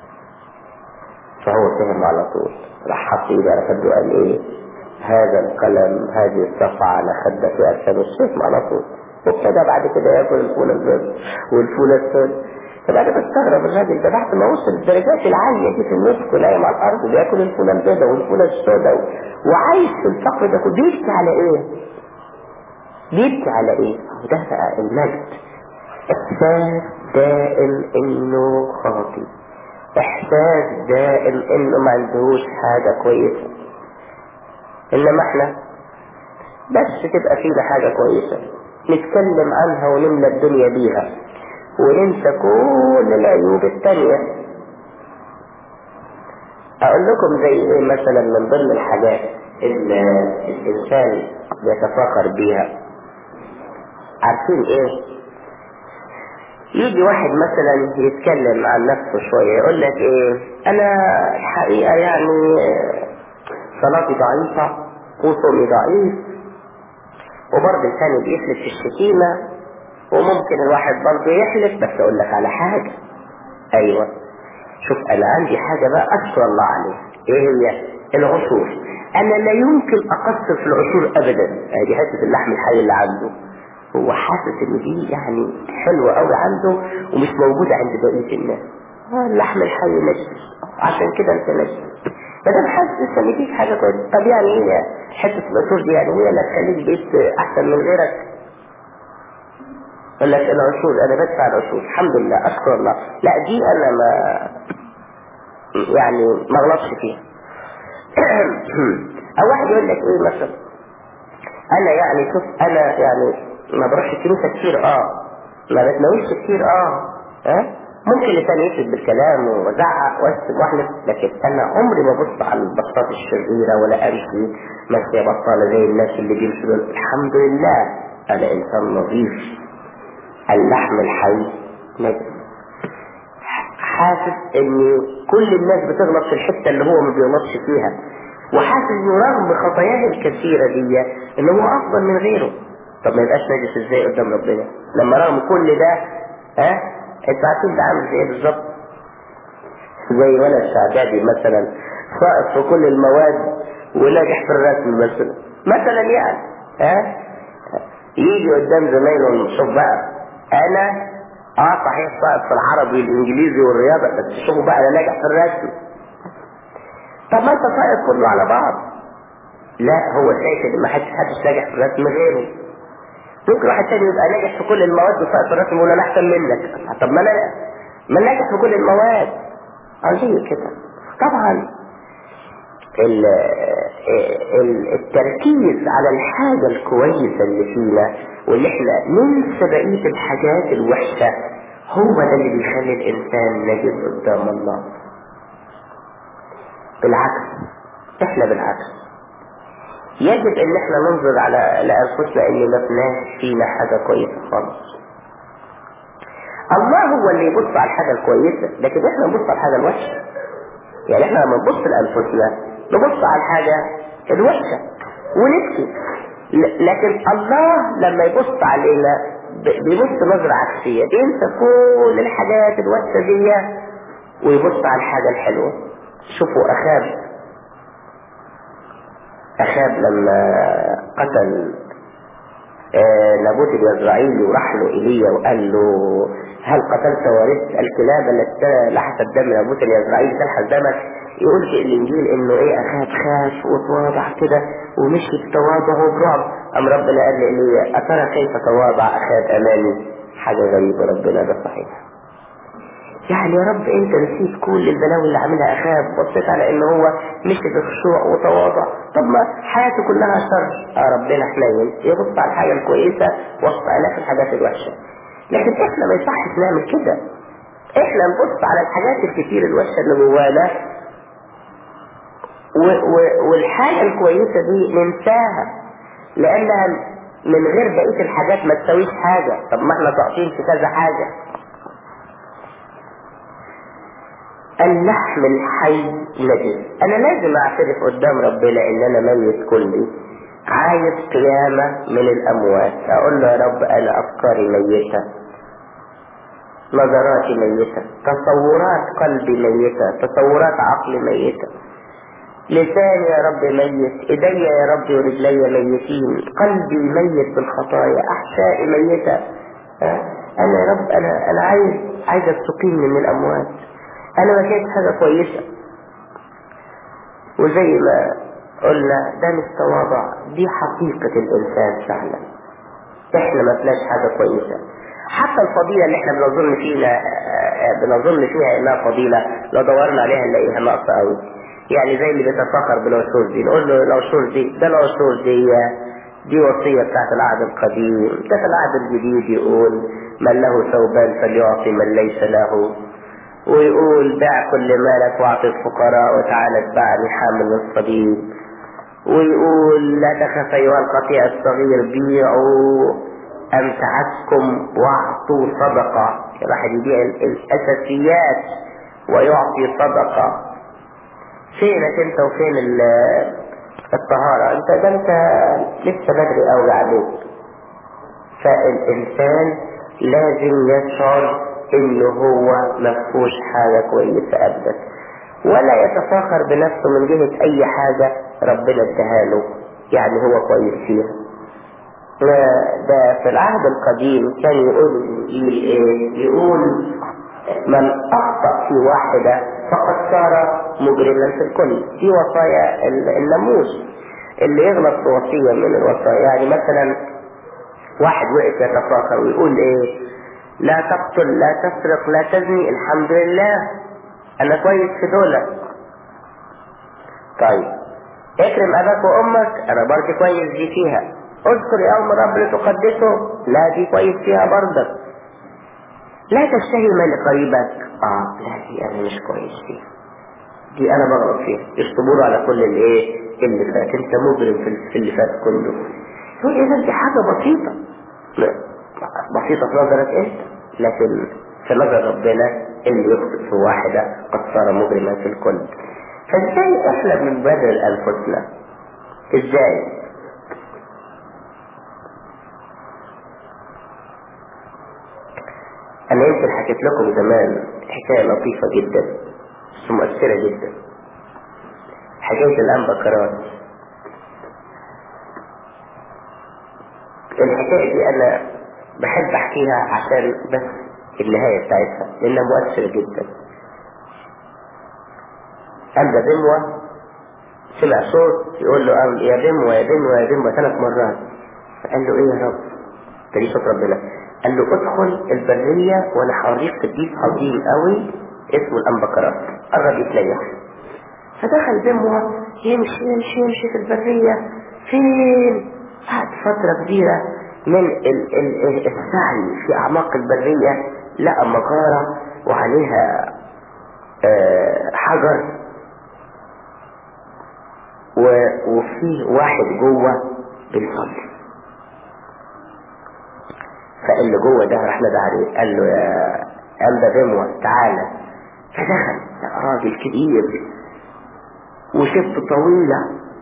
فهو فهم على طول راح حط ايده على خده وقال ايه هذا القلم هذه الصفعة على خدك يا أرسل الشيخ على طول وابتدى بعد كده ياكل الفولة البيضاء والفولة السوداء طب انا بستغرب الراجل ده بعد ما وصل الدرجات العالية دي في النطق ونايم على الارض بياكل الفولة البيضاء والفولة السوداء وعايش في الفقر ده كله بيبكي على ايه؟ بيبكي على ايه؟ ده بقى المجد احساس دائم انه خاطي احساس دائم انه ما عندهوش حاجة كويسة انما احنا بس تبقى فينا حاجة كويسة نتكلم عنها ونملى الدنيا بيها وننسى كل العيوب التانية اقول لكم زي ايه مثلا من ضمن الحاجات اللي الانسان بيتفاخر بيها عارفين ايه يجي واحد مثلا يتكلم عن نفسه شوية يقول لك ايه انا الحقيقة يعني صلاتي ضعيفة وصومي ضعيف وبرضه الثاني بيفلت في الشتيمة وممكن الواحد برضه يحلف بس اقول لك على حاجة ايوه شوف انا عندي حاجة بقى اشكر الله عليها ايه هي العصور انا لا يمكن اقصر في العصور ابدا هذه حتة اللحم الحي اللي عنده هو حاسس ان دي يعني حلوة قوي عنده ومش موجودة عند بقية الناس آه، اللحم الحي نجس عشان كده انت نجس ما دام حاسس ان دي حاجة كويسة طب يعني هي حتة العصور دي يعني هي اللي تخليك بيت احسن من غيرك يقول لك العشور انا بدفع العشور الحمد لله اشكر الله لا دي انا ما يعني ما غلطش فيها او واحد يقول لك ايه مثلا انا يعني شوف انا يعني ما بروحش الكنيسة كتير اه ما بتناولش كتير اه ها ممكن لساني يفلت بالكلام وازعق واسب واحلف لكن انا عمري ما ببص على البساطة الشريرة ولا امشي ماشية بطالة زي الناس اللي بيمشوا دول الحمد لله انا انسان نظيف اللحم الحي نجس حاسس ان كل الناس بتغلط في الحتة اللي هو ما بيغلطش فيها وحاسس انه رغم خطاياه الكثيرة دي ان هو افضل من غيره طب ما يبقاش نجس ازاي قدام ربنا لما رغم كل ده ها انت عارفين ده عامل زي ايه بالظبط زي ولد شعبادي مثلا ساقط في كل المواد وناجح في الرسم مثلا مثلا يعني ها يجي قدام زمايله شوف بقى انا اه صحيح ساقط في العربي والانجليزي والرياضه بس شوفوا بقى انا ناجح في الرسم طب ما انت ساقط كله على بعض لا هو شايف ان ما حدش حدش ناجح في الرسم غيره ممكن واحد تاني يبقى ناجح في كل المواد وساقط في الرسم يقول انا احسن منك طب ما انا ما ناجح في كل المواد عايزين كده طبعا ال ال التركيز على الحاجة الكويسة اللي فينا واللي احنا ننسى بقية الحاجات الوحشة هو ده اللي بيخلي الانسان نجد قدام الله بالعكس احنا بالعكس يجب ان احنا ننظر على لانفسنا ان ما فيناش فينا حاجة كويسة خالص الله هو اللي يبص على الحاجة الكويسة لكن احنا نبص على الحاجة الوحشة يعني احنا لما نبص لانفسنا نبص على الحاجة الوحشة ونبكي لكن الله لما يبص علينا بيبص نظرة عكسية بينسى كل الحاجات الوحشة دي ويبص على الحاجة الحلوة شوفوا أخاب أخاب لما قتل نابوت اليزرعيلي وراح له إيليا وقال له هل قتلت وارث الكلاب التي لحست دم نابوت اليزرعيلي تلحس دمك يقول في الإنجيل إنه إيه أخاب خاف وتواضع كده ومشي بتواضع وبرعب أم ربنا قال لإيليا أترى كيف تواضع أخاب أمامي حاجة غريبة ربنا ده صحيح يعني يا رب انت نسيت كل البلاوي اللي عاملها اخاب بصيت على ان هو مشي بخشوع وتواضع طب ما حياته كلها شر اه ربنا حنين يبص على الحاجه الكويسه وسط الاف الحاجات الوحشه لكن احنا ما يصحش نعمل كده احنا نبص على الحاجات الكتير الوحشه اللي جوانا والحاجه الكويسه دي ننساها لانها من غير بقيه الحاجات ما تسويش حاجه طب ما احنا ساقطين في كذا حاجه اللحم الحي نجس انا لازم اعترف قدام ربنا ان انا ميت كلي عايز قيامة من الاموات اقول له يا رب انا افكاري ميتة نظراتي ميتة تصورات قلبي ميتة تصورات عقلي ميتة لساني يا رب ميت ايديا يا رب ورجلي ميتين قلبي ميت بالخطايا احشائي ميتة انا يا رب انا انا عايز عايزك تقيمني من الاموات انا ما كانت حاجة كويسة وزي ما قلنا ده مش تواضع دي حقيقة الانسان فعلا احنا ما فيناش حاجة كويسة حتى الفضيلة اللي احنا بنظن فينا بنظن فيها انها فضيلة لو دورنا عليها نلاقيها ناقصة قوي يعني زي اللي بيتفاخر بالعشور دي نقول له العشور دي ده العشور دي دي وصية بتاعت العهد القديم ده في العهد الجديد يقول من له ثوبان فليعطي من ليس له ويقول دع كل مالك واعطي الفقراء وتعالى اتبعني حامل الصليب ويقول لا تخف ايها القطيع الصغير بيعوا امتعتكم واعطوا صدقة الواحد يبيع الاساسيات ويعطي صدقة فينك انت وفين الطهارة انت ده انت لسه بدري قوي عليك فالانسان لازم يشعر انه هو مفهوش حاجة كويسة ابدا ولا يتفاخر بنفسه من جهة اي حاجة ربنا اداها له يعني هو كويس فيها ده في العهد القديم كان يقول ايه يقول من اخطأ في واحدة فقد صار مجرما في الكل دي وصايا الناموس اللي يغلط في وصية من الوصايا يعني مثلا واحد وقف يتفاخر ويقول ايه لا تقتل لا تسرق لا تزني الحمد لله انا كويس في دولة طيب اكرم اباك وامك انا برضه كويس دي فيها اذكر يوم الرب لتقدسه لا دي كويس فيها برضه لا تشتهي مال قريبك اه لا دي انا مش كويس فيها دي انا بغلط فيها اشطبوا على كل الايه اللي فات انت مجرم في اللي فات كله تقول اذا دي حاجه بسيطه بسيطه في نظرك انت لكن في نظر ربنا اللي يخطئ في واحده قد صار مجرما في الكل فازاي احنا بنبادر انفسنا ازاي انا يمكن حكيت لكم زمان حكايه لطيفه جدا بس مؤثره جدا حكايه الانبكرات الحكايه دي انا بحب احكيها عشان بس النهايه بتاعتها لانها مؤثره جدا أبدا دموة سمع صوت يقول له يا دموة يا دموة يا دموة ثلاث مرات فقال له ايه يا رب ده دي صوت ربنا قال له ادخل البرية وانا هوريك قديس عظيم قوي اسمه الانبكرات قرب يتليح فدخل دموة يمشي يمشي يمشي في البرية فين قعد فترة كبيرة من ال ال السعي في اعماق البرية لقى مغارة وعليها أه حجر وفيه واحد جوه بيصلي فاللي جوه ده راح نادى عليه قال له يا أمدا دموة تعالى فدخل راجل كبير وشفته طويلة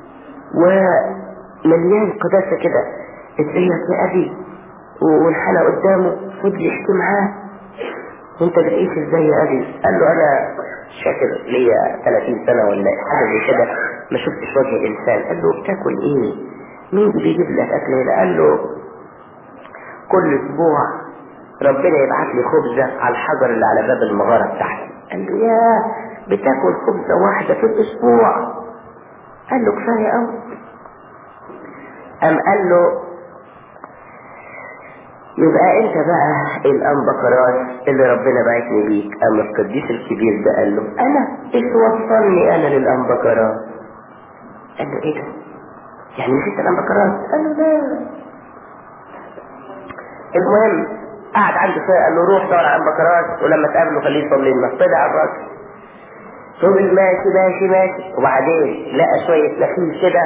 ومليان قداسة كده اتقيت يا أبي وانحنى قدامه فضل يحكي معاه وانت بتعيش ازاي يا أبي قال له أنا مش فاكر ليا 30 سنة ولا حاجة زي كده ما شفتش وجه إنسان قال له بتاكل إيه مين اللي بيجيب لك أكل هنا قال له كل أسبوع ربنا يبعت لي خبزة على الحجر اللي على باب المغارة بتاعتي قال له يا بتاكل خبزة واحدة في الأسبوع قال له كفاية أوي قام قال له يبقى انت بقى الانبقرات اللي ربنا بعتني ليك اما القديس الكبير ده قال له انا ايش وصلني انا للانبقرات قال له ايه ده يعني نسيت الانبقرات قال له لا المهم قعد عنده شويه قال له روح دور على الانبقرات ولما تقابله خليه يصلي لنا طلع الراجل فضل ماشي ماشي ماشي وبعدين لقى شويه نخيل كده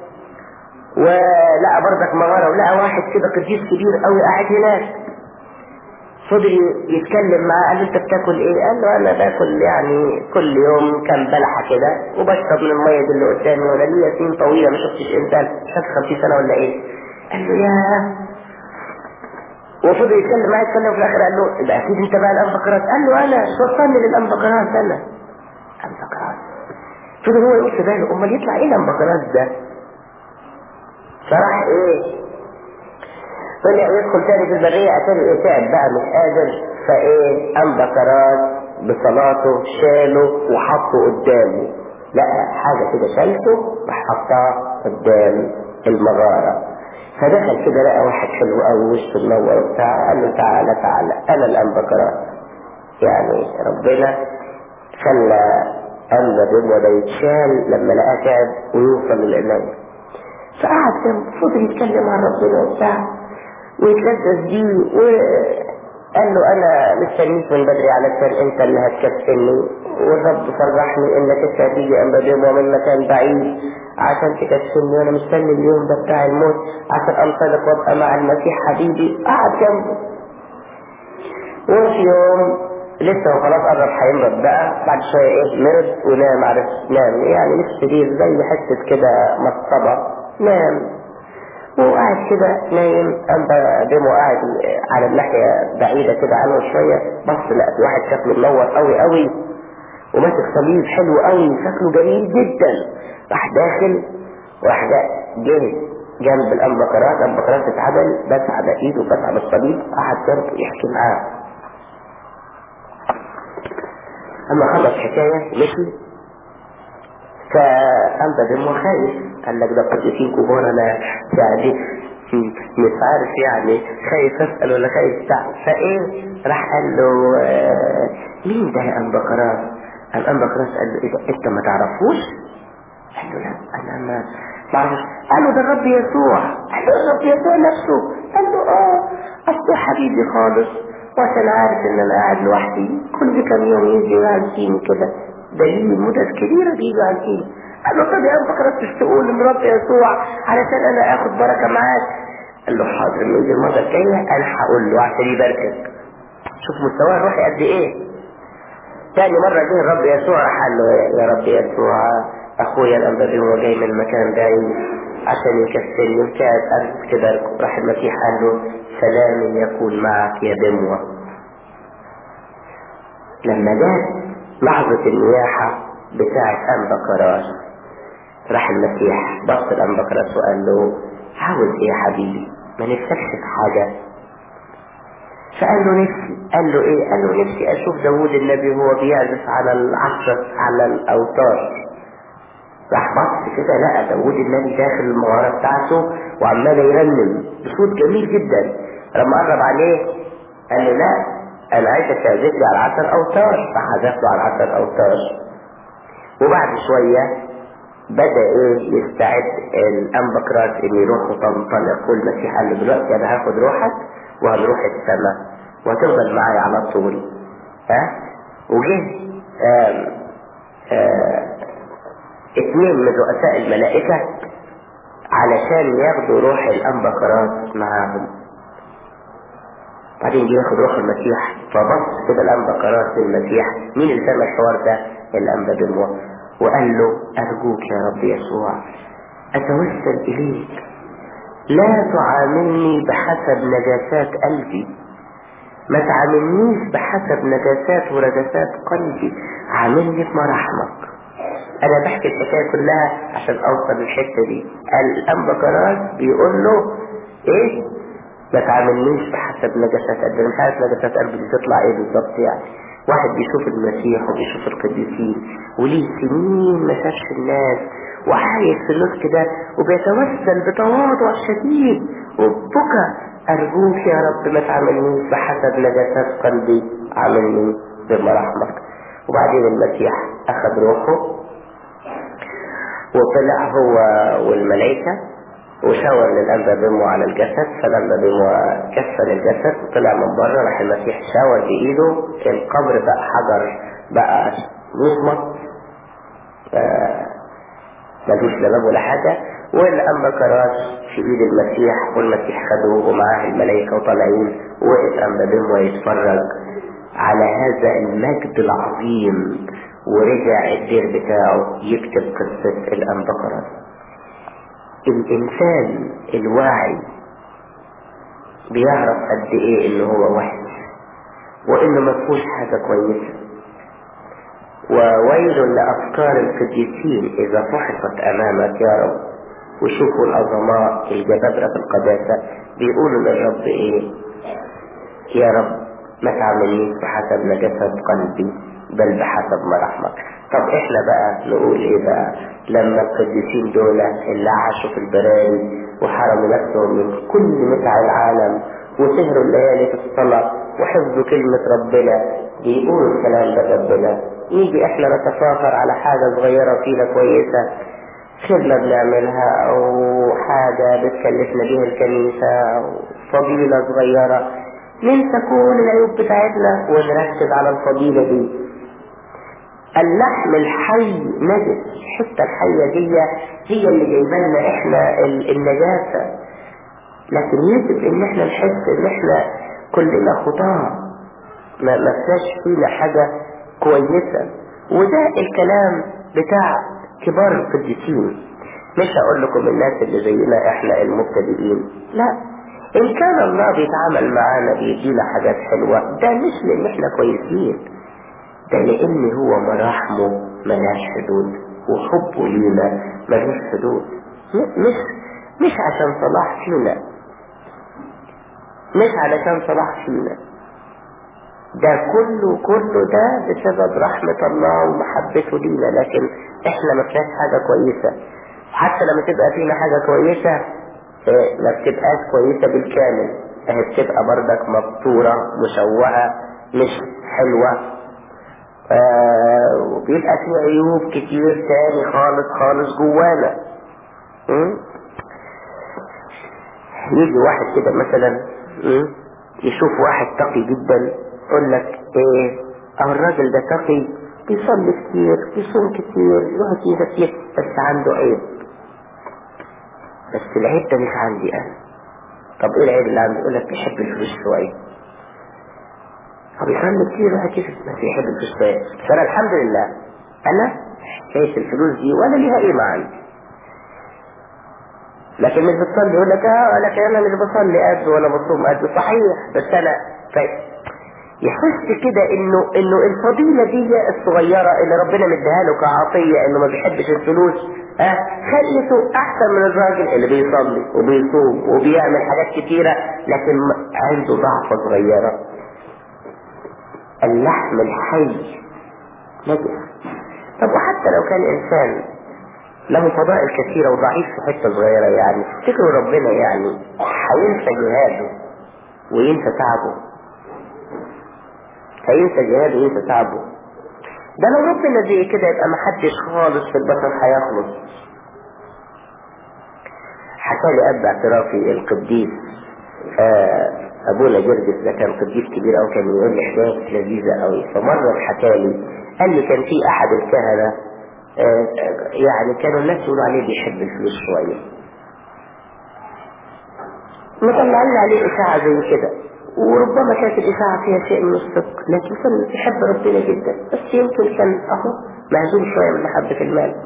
ولقى برضك مغارة ولقى واحد كده قديس كبير قوي قاعد هناك فضل يتكلم معاه قال له انت بتاكل ايه قال له انا باكل يعني كل يوم كام بلحة كده وبشرب من المية دي اللي قدامي ولا ليا سنين طويلة ما شفتش انسان شاف 50 سنة ولا ايه قال له يا وفضل يتكلم معاه يتكلم في الاخر قال له يبقى اكيد انت بقى الانبقرات قال له انا وصلني للانبقرات انا انبقرات فضل هو يقول في باله امال يطلع ايه الانبقرات ده فراح ايه طلع يدخل تاني في البرية اتاري ايه تعب بقى مش قادر فايه قام بكرات بصلاته شاله وحطه قدامه لقى حاجة كده شالته راح حطها قدام المغارة فدخل كده لقى واحد حلو قوي وشه منور وبتاع قال له تعالى تعالى انا الان بكرات يعني ربنا خلى قلب الرجل ده يتشال لما لقاه تعب ويوصل للعناية فقعد كان فضل يتكلم عن ربنا وبتاع ويتلذذ بيه وقال له انا مستنيك من بدري علشان انت اللي هتكفلني والرب فرحني انك انت هتيجي ام بدري من مكان بعيد عشان تكفلني وانا مستني اليوم ده بتاع الموت عشان انطلق وابقى مع المسيح حبيبي قعد جنبه وفي يوم لسه هو خلاص قرب هيمرض بقى بعد شويه ايه مرض ونام عرف نام يعني نفس سرير زي حته كده مصطبه نام وقاعد كده نايم أما ديمو قاعد على الناحية بعيدة كده عنه شوية بص لقى في واحد شكله منور قوي قوي وماسك صليب حلو قوي شكله جميل جدا راح داخل وراح جه جنب الأنبقرات الأنبقرات اتعدل بس على إيده بس على الصليب قعد جنبه يحكي معاه أما خلص حكاية مشي فأنت دمه خايف قال لك ده قديسين كبار أنا يعني مش عارف يعني خايف أسأل ولا خايف بتاع فإيه راح قال له آه، مين ده يا أنبقرات الأنبقرات قال له إيه ده أنت ما تعرفوش قال له لا أنا ما معرفش قال له ده الرب يسوع قال له الرب يسوع نفسه قال له اه اصل حبيبي خالص وعشان عارف ان انا قاعد لوحدي كل كام يوم يجي يعزيني كده دليل مدد كبيرة بيجي يعزيني قال له طب يا ابو بكر تقول ان رب يسوع علشان انا اخد بركة معاك قال له حاضر لما يجي المرة الجاية انا هقول له عشان يباركك شوف مستواه الروحي قد ايه تاني مرة جه الرب يسوع راح قال له يا رب يسوع اخويا الانبابي هو جاي من مكان بعيد عشان يكسرني وكاد ارجوك تباركه راح المسيح قال له سلام يكون معك يا بموة لما جت لحظة النياحة بتاعة أنبا كراش راح المسيح بص لأنبا كراش وقال له عاوز ايه يا حبيبي ما نفسكش في حاجة فقال له نفسي قال له ايه قال له نفسي اشوف داوود النبي وهو بيعزف على العصر على الاوتار راح بص كده لقى داوود النبي داخل المغارة بتاعته وعمال يرنم بصوت جميل جدا لما قرب عليه قال له لا انا عايزك تعزف لي على عشر اوتار فحذف له على عشر اوتار وبعد شوية بدأ ايه يستعد الانبكرات ان يروح وتنطلق والمسيح قال له دلوقتي انا هاخد روحك وهنروح السماء وهتفضل معايا على طول ها وجه آم آم اثنين من رؤساء الملائكة علشان ياخدوا روح الانبكرات معاهم بعدين جه ياخد روح المسيح فبص كده الانبكرات للمسيح مين اللي سمع الحوار ده الانبا بالموت وقال له ارجوك يا رب يسوع اتوسل اليك لا تعاملني بحسب نجاسات قلبي ما تعاملنيش بحسب نجاسات ورجسات قلبي عاملني بمراحمك انا بحكي الحكايه كلها عشان اوصل للحته دي الانبا كراس بيقول له ايه ما تعاملنيش بحسب نجاسات قلبي انا مش عارف نجاسات قلبي دي تطلع ايه بالظبط يعني واحد بيشوف المسيح وبيشوف القديسين وليه سنين ما شافش الناس وعايش في النص كده وبيتوسل بتواضع شديد وبكى أرجوك يا رب ما تعاملنيش بحسب نجاسات قلبي عاملني بمراحمك وبعدين المسيح أخذ روحه وطلع هو والملائكة وشاور للأنبا بيمو على الجسد فالأنبا بيمو كسر الجسد وطلع من بره راح المسيح شاور بإيده القبر بقى حجر بقى مصمت ملوش لا باب ولا حاجة والأنبا كراش في إيد المسيح والمسيح خده ومعاه الملائكة وطالعين وقف أنبا بيمو يتفرج على هذا المجد العظيم ورجع الدير بتاعه يكتب قصة الأنبا كراش الإنسان الواعي بيعرف قد إيه إن هو وحش وإنه ما فيهوش حاجة كويسة وويل لأفكار القديسين إذا فحصت أمامك يا رب وشوفوا العظماء الجبابرة في القداسة بيقولوا للرب إيه يا رب ما تعملنيش بحسب نجاسة قلبي بل بحسب مراحمك طب احنا بقى نقول ايه بقى لما القديسين دول اللي عاشوا في البراري وحرموا نفسهم من كل متع العالم وسهروا الليالي في الصلاة وحفظوا كلمة ربنا بيقولوا الكلام ده ربنا نيجي احنا نتفاخر على حاجة صغيرة فينا كويسة خدمة بنعملها او حاجة بتكلفنا بيها الكنيسة او فضيلة صغيرة ننسى كل العيوب بتاعتنا ونركز على الفضيلة دي اللحم الحي نجس الحتة الحية دي هي اللي جايبه لنا احنا النجاسة لكن يجب ان احنا نحس ان احنا كلنا خطاة ما ما فيناش فينا حاجة كويسة وده الكلام بتاع كبار القديسين مش هقول لكم الناس اللي زينا احنا المبتدئين لا ان كان الله بيتعامل معانا بيدينا حاجات حلوة ده مش لان احنا كويسين ده لان هو مراحمه ملاش حدود وحبه لينا ملوش حدود مش مش عشان صلاح فينا مش علشان صلاح فينا ده كله كله ده بسبب رحمة الله ومحبته لينا لكن احنا ما فيهاش حاجة كويسة حتى لما تبقى فينا حاجة كويسة اه ما بتبقاش كويسة بالكامل اه بتبقى بردك مبتورة مشوهة مش حلوة اه وبيبقى فيه عيوب كتير تاني خالص خالص جوانا يجي واحد كده مثلا يشوف واحد تقي جدا يقول لك ايه اهو الراجل ده تقي بيصلي كتير بيصوم كتير يروح كنيسة كتير بس عنده عيب بس العيب ده مش عندي انا طب ايه العيب اللي عندي يقول لك بيحب الفلوس شوية هو بيصلي كتير واحد كده بس يحب الفلوس شوية بس انا الحمد لله انا شايف الفلوس دي ولا ليها قيمة عندي لكن مش بتصلي يقول لك اه لكن انا مش بصلي قد ولا بصوم قد صحيح بس انا طيب يحس كده انه انه الفضيلة دي الصغيرة اللي ربنا مديها له كعطية انه ما بيحبش الفلوس اه خلته احسن من الراجل اللي بيصلي وبيصوم وبيعمل حاجات كتيرة لكن عنده ضعفة صغيرة اللحم الحي نجس طب وحتى لو كان انسان له فضائل كثيرة وضعيف في حتة صغيرة يعني تفتكروا ربنا يعني هينسى جهاده وينسى تعبه هينسى جهاده وينسى تعبه ده لو ربنا زي كده يبقى محدش خالص في البشر هيخلص حكى لي أب اعترافي القديس آه أبونا جرجس ده كان قديس كبير أو كان يقول لي حكاية لذيذة قوي فمرة حكى لي قال لي كان في أحد الكهنة آه يعني كانوا الناس يقولوا عليه بيحب الفلوس شوية مطلعين عليه إشاعة زي كده وربما كانت الإشاعة فيها شيء من الصدق لكن كان يحب ربنا جدا بس يمكن كان أهو مهزوم شوية من محبة المال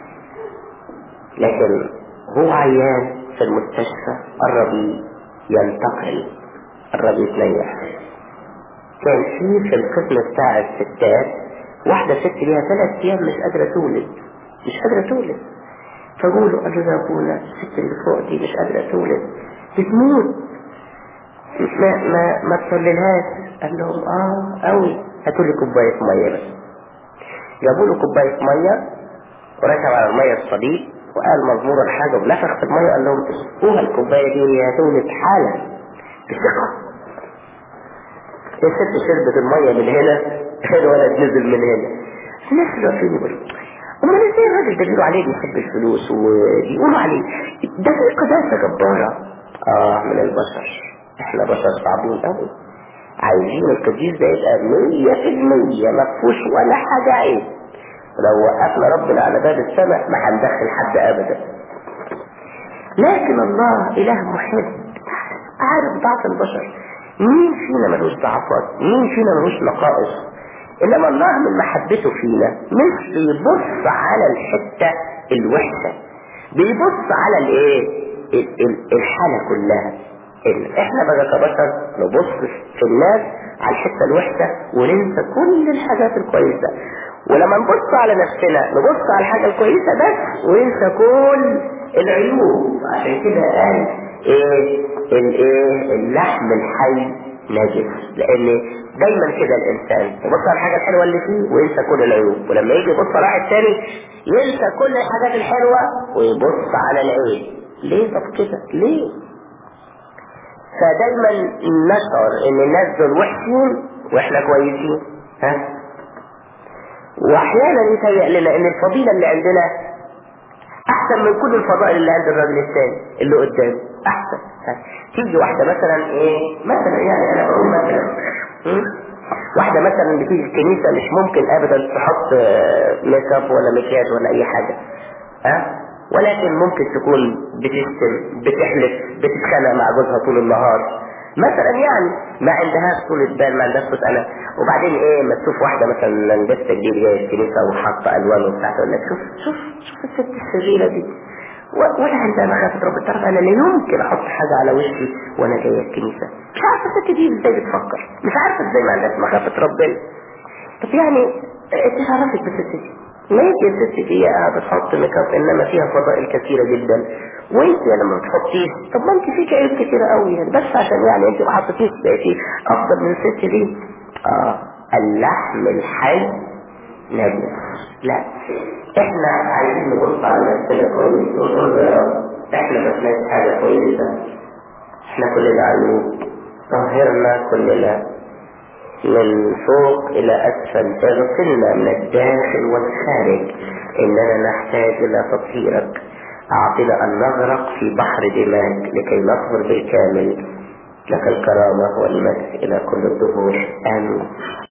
لكن هو عيان في المستشفى قرب ينتقل قرب يتنيح كان في في القسم بتاع الستات واحدة ست ليها ثلاث أيام مش قادرة تولد مش قادرة تولد فقولوا قالوا يا أبونا الست اللي فوق دي مش قادرة تولد بتموت ما ما ما تصليلهاش قال لهم اه قوي هاتوا لي كوبايه ميه بس جابوا له كوبايه ميه وركب على الميه الصديق وقال مزمور الحاجه ونفخ في الميه قال لهم اسقوها الكوبايه دي وهي هتولد حالا بثقه الست شربت الميه من هنا الولد نزل من هنا الناس اللي واقفين يقولوا امال ازاي الراجل ده بيقولوا عليه بيحب الفلوس وبيقولوا عليه ده في قداسه جباره اه من البشر احنا بشر صعبين قوي عايزين القديس ده يبقى مية في المية مفهوش ولا حاجة عيب ولو وقفنا ربنا على باب السماء ما هندخل حد ابدا لكن الله اله محب عارف ضعف البشر مين فينا ملوش ضعفات مين فينا ملوش نقائص انما الله من محبته فينا مش بيبص على الحتة الوحشة بيبص على الايه الحالة كلها احنا بقى كبشر نبص في الناس على الحتة الوحشة وننسى كل الحاجات الكويسة ولما نبص على نفسنا نبص على الحاجة الكويسة بس وننسى كل العيوب عشان كده قال ايه الايه اللحم الحي نجس لان دايما كده الانسان يبص على الحاجة الحلوة اللي فيه وينسى كل العيوب ولما يجي يبص على واحد تاني ينسى كل الحاجات الحلوة ويبص على العيب ليه طب كده ليه فدايما نشعر ان الناس دول وحشين واحنا كويسين ها واحيانا يتهيأ لنا ان الفضيلة اللي عندنا احسن من كل الفضائل اللي عند الراجل الثاني اللي قدام احسن ها. تيجي واحدة مثلا ايه مثلا يعني انا بقول مثلا واحدة مثلا بتيجي الكنيسة مش ممكن ابدا تحط ميك اب ولا مكياج ولا اي حاجة ها ولكن ممكن تكون بتشتم بتحلف بتتخانق مع جوزها طول النهار مثلا يعني ما عندهاش طولة بال ما عندهاش طولة انا وبعدين ايه ما تشوف واحدة مثلا لسه جديد جايه الكنيسة وحاطة الوان وبتاع تقول لك شوف شوف شوف الست الشريرة دي ولا عندها مخافة رب تعرف انا لا يمكن احط حاجة على وشي وانا جاية الكنيسة مش عارفة الست دي ازاي بتفكر مش عارفة ازاي ما عندهاش مخافة ربنا طب يعني انت عرفت بالست دي ما يمكن الست دي بتحط ميك اب انما فيها فضائل كثيرة جدا وانت لما بتحطيه طب ما انت فيك عيوب كتيرة قوي يعني بس عشان يعني انت ما حطيتيش بقيتي افضل من الست دي اه اللحم الحي نجس لا احنا عايزين نبص على نفسنا كويس ونقول يا رب احنا ما فيناش حاجة كويسة احنا كلنا عيوب طهرنا كلنا من فوق إلى أسفل اغسلنا من الداخل والخارج إننا نحتاج إلى تطهيرك أعطنا أن نغرق في بحر دماغ لكي نصبر بالكامل لك الكرامة والمجد إلى كل الدهور آمين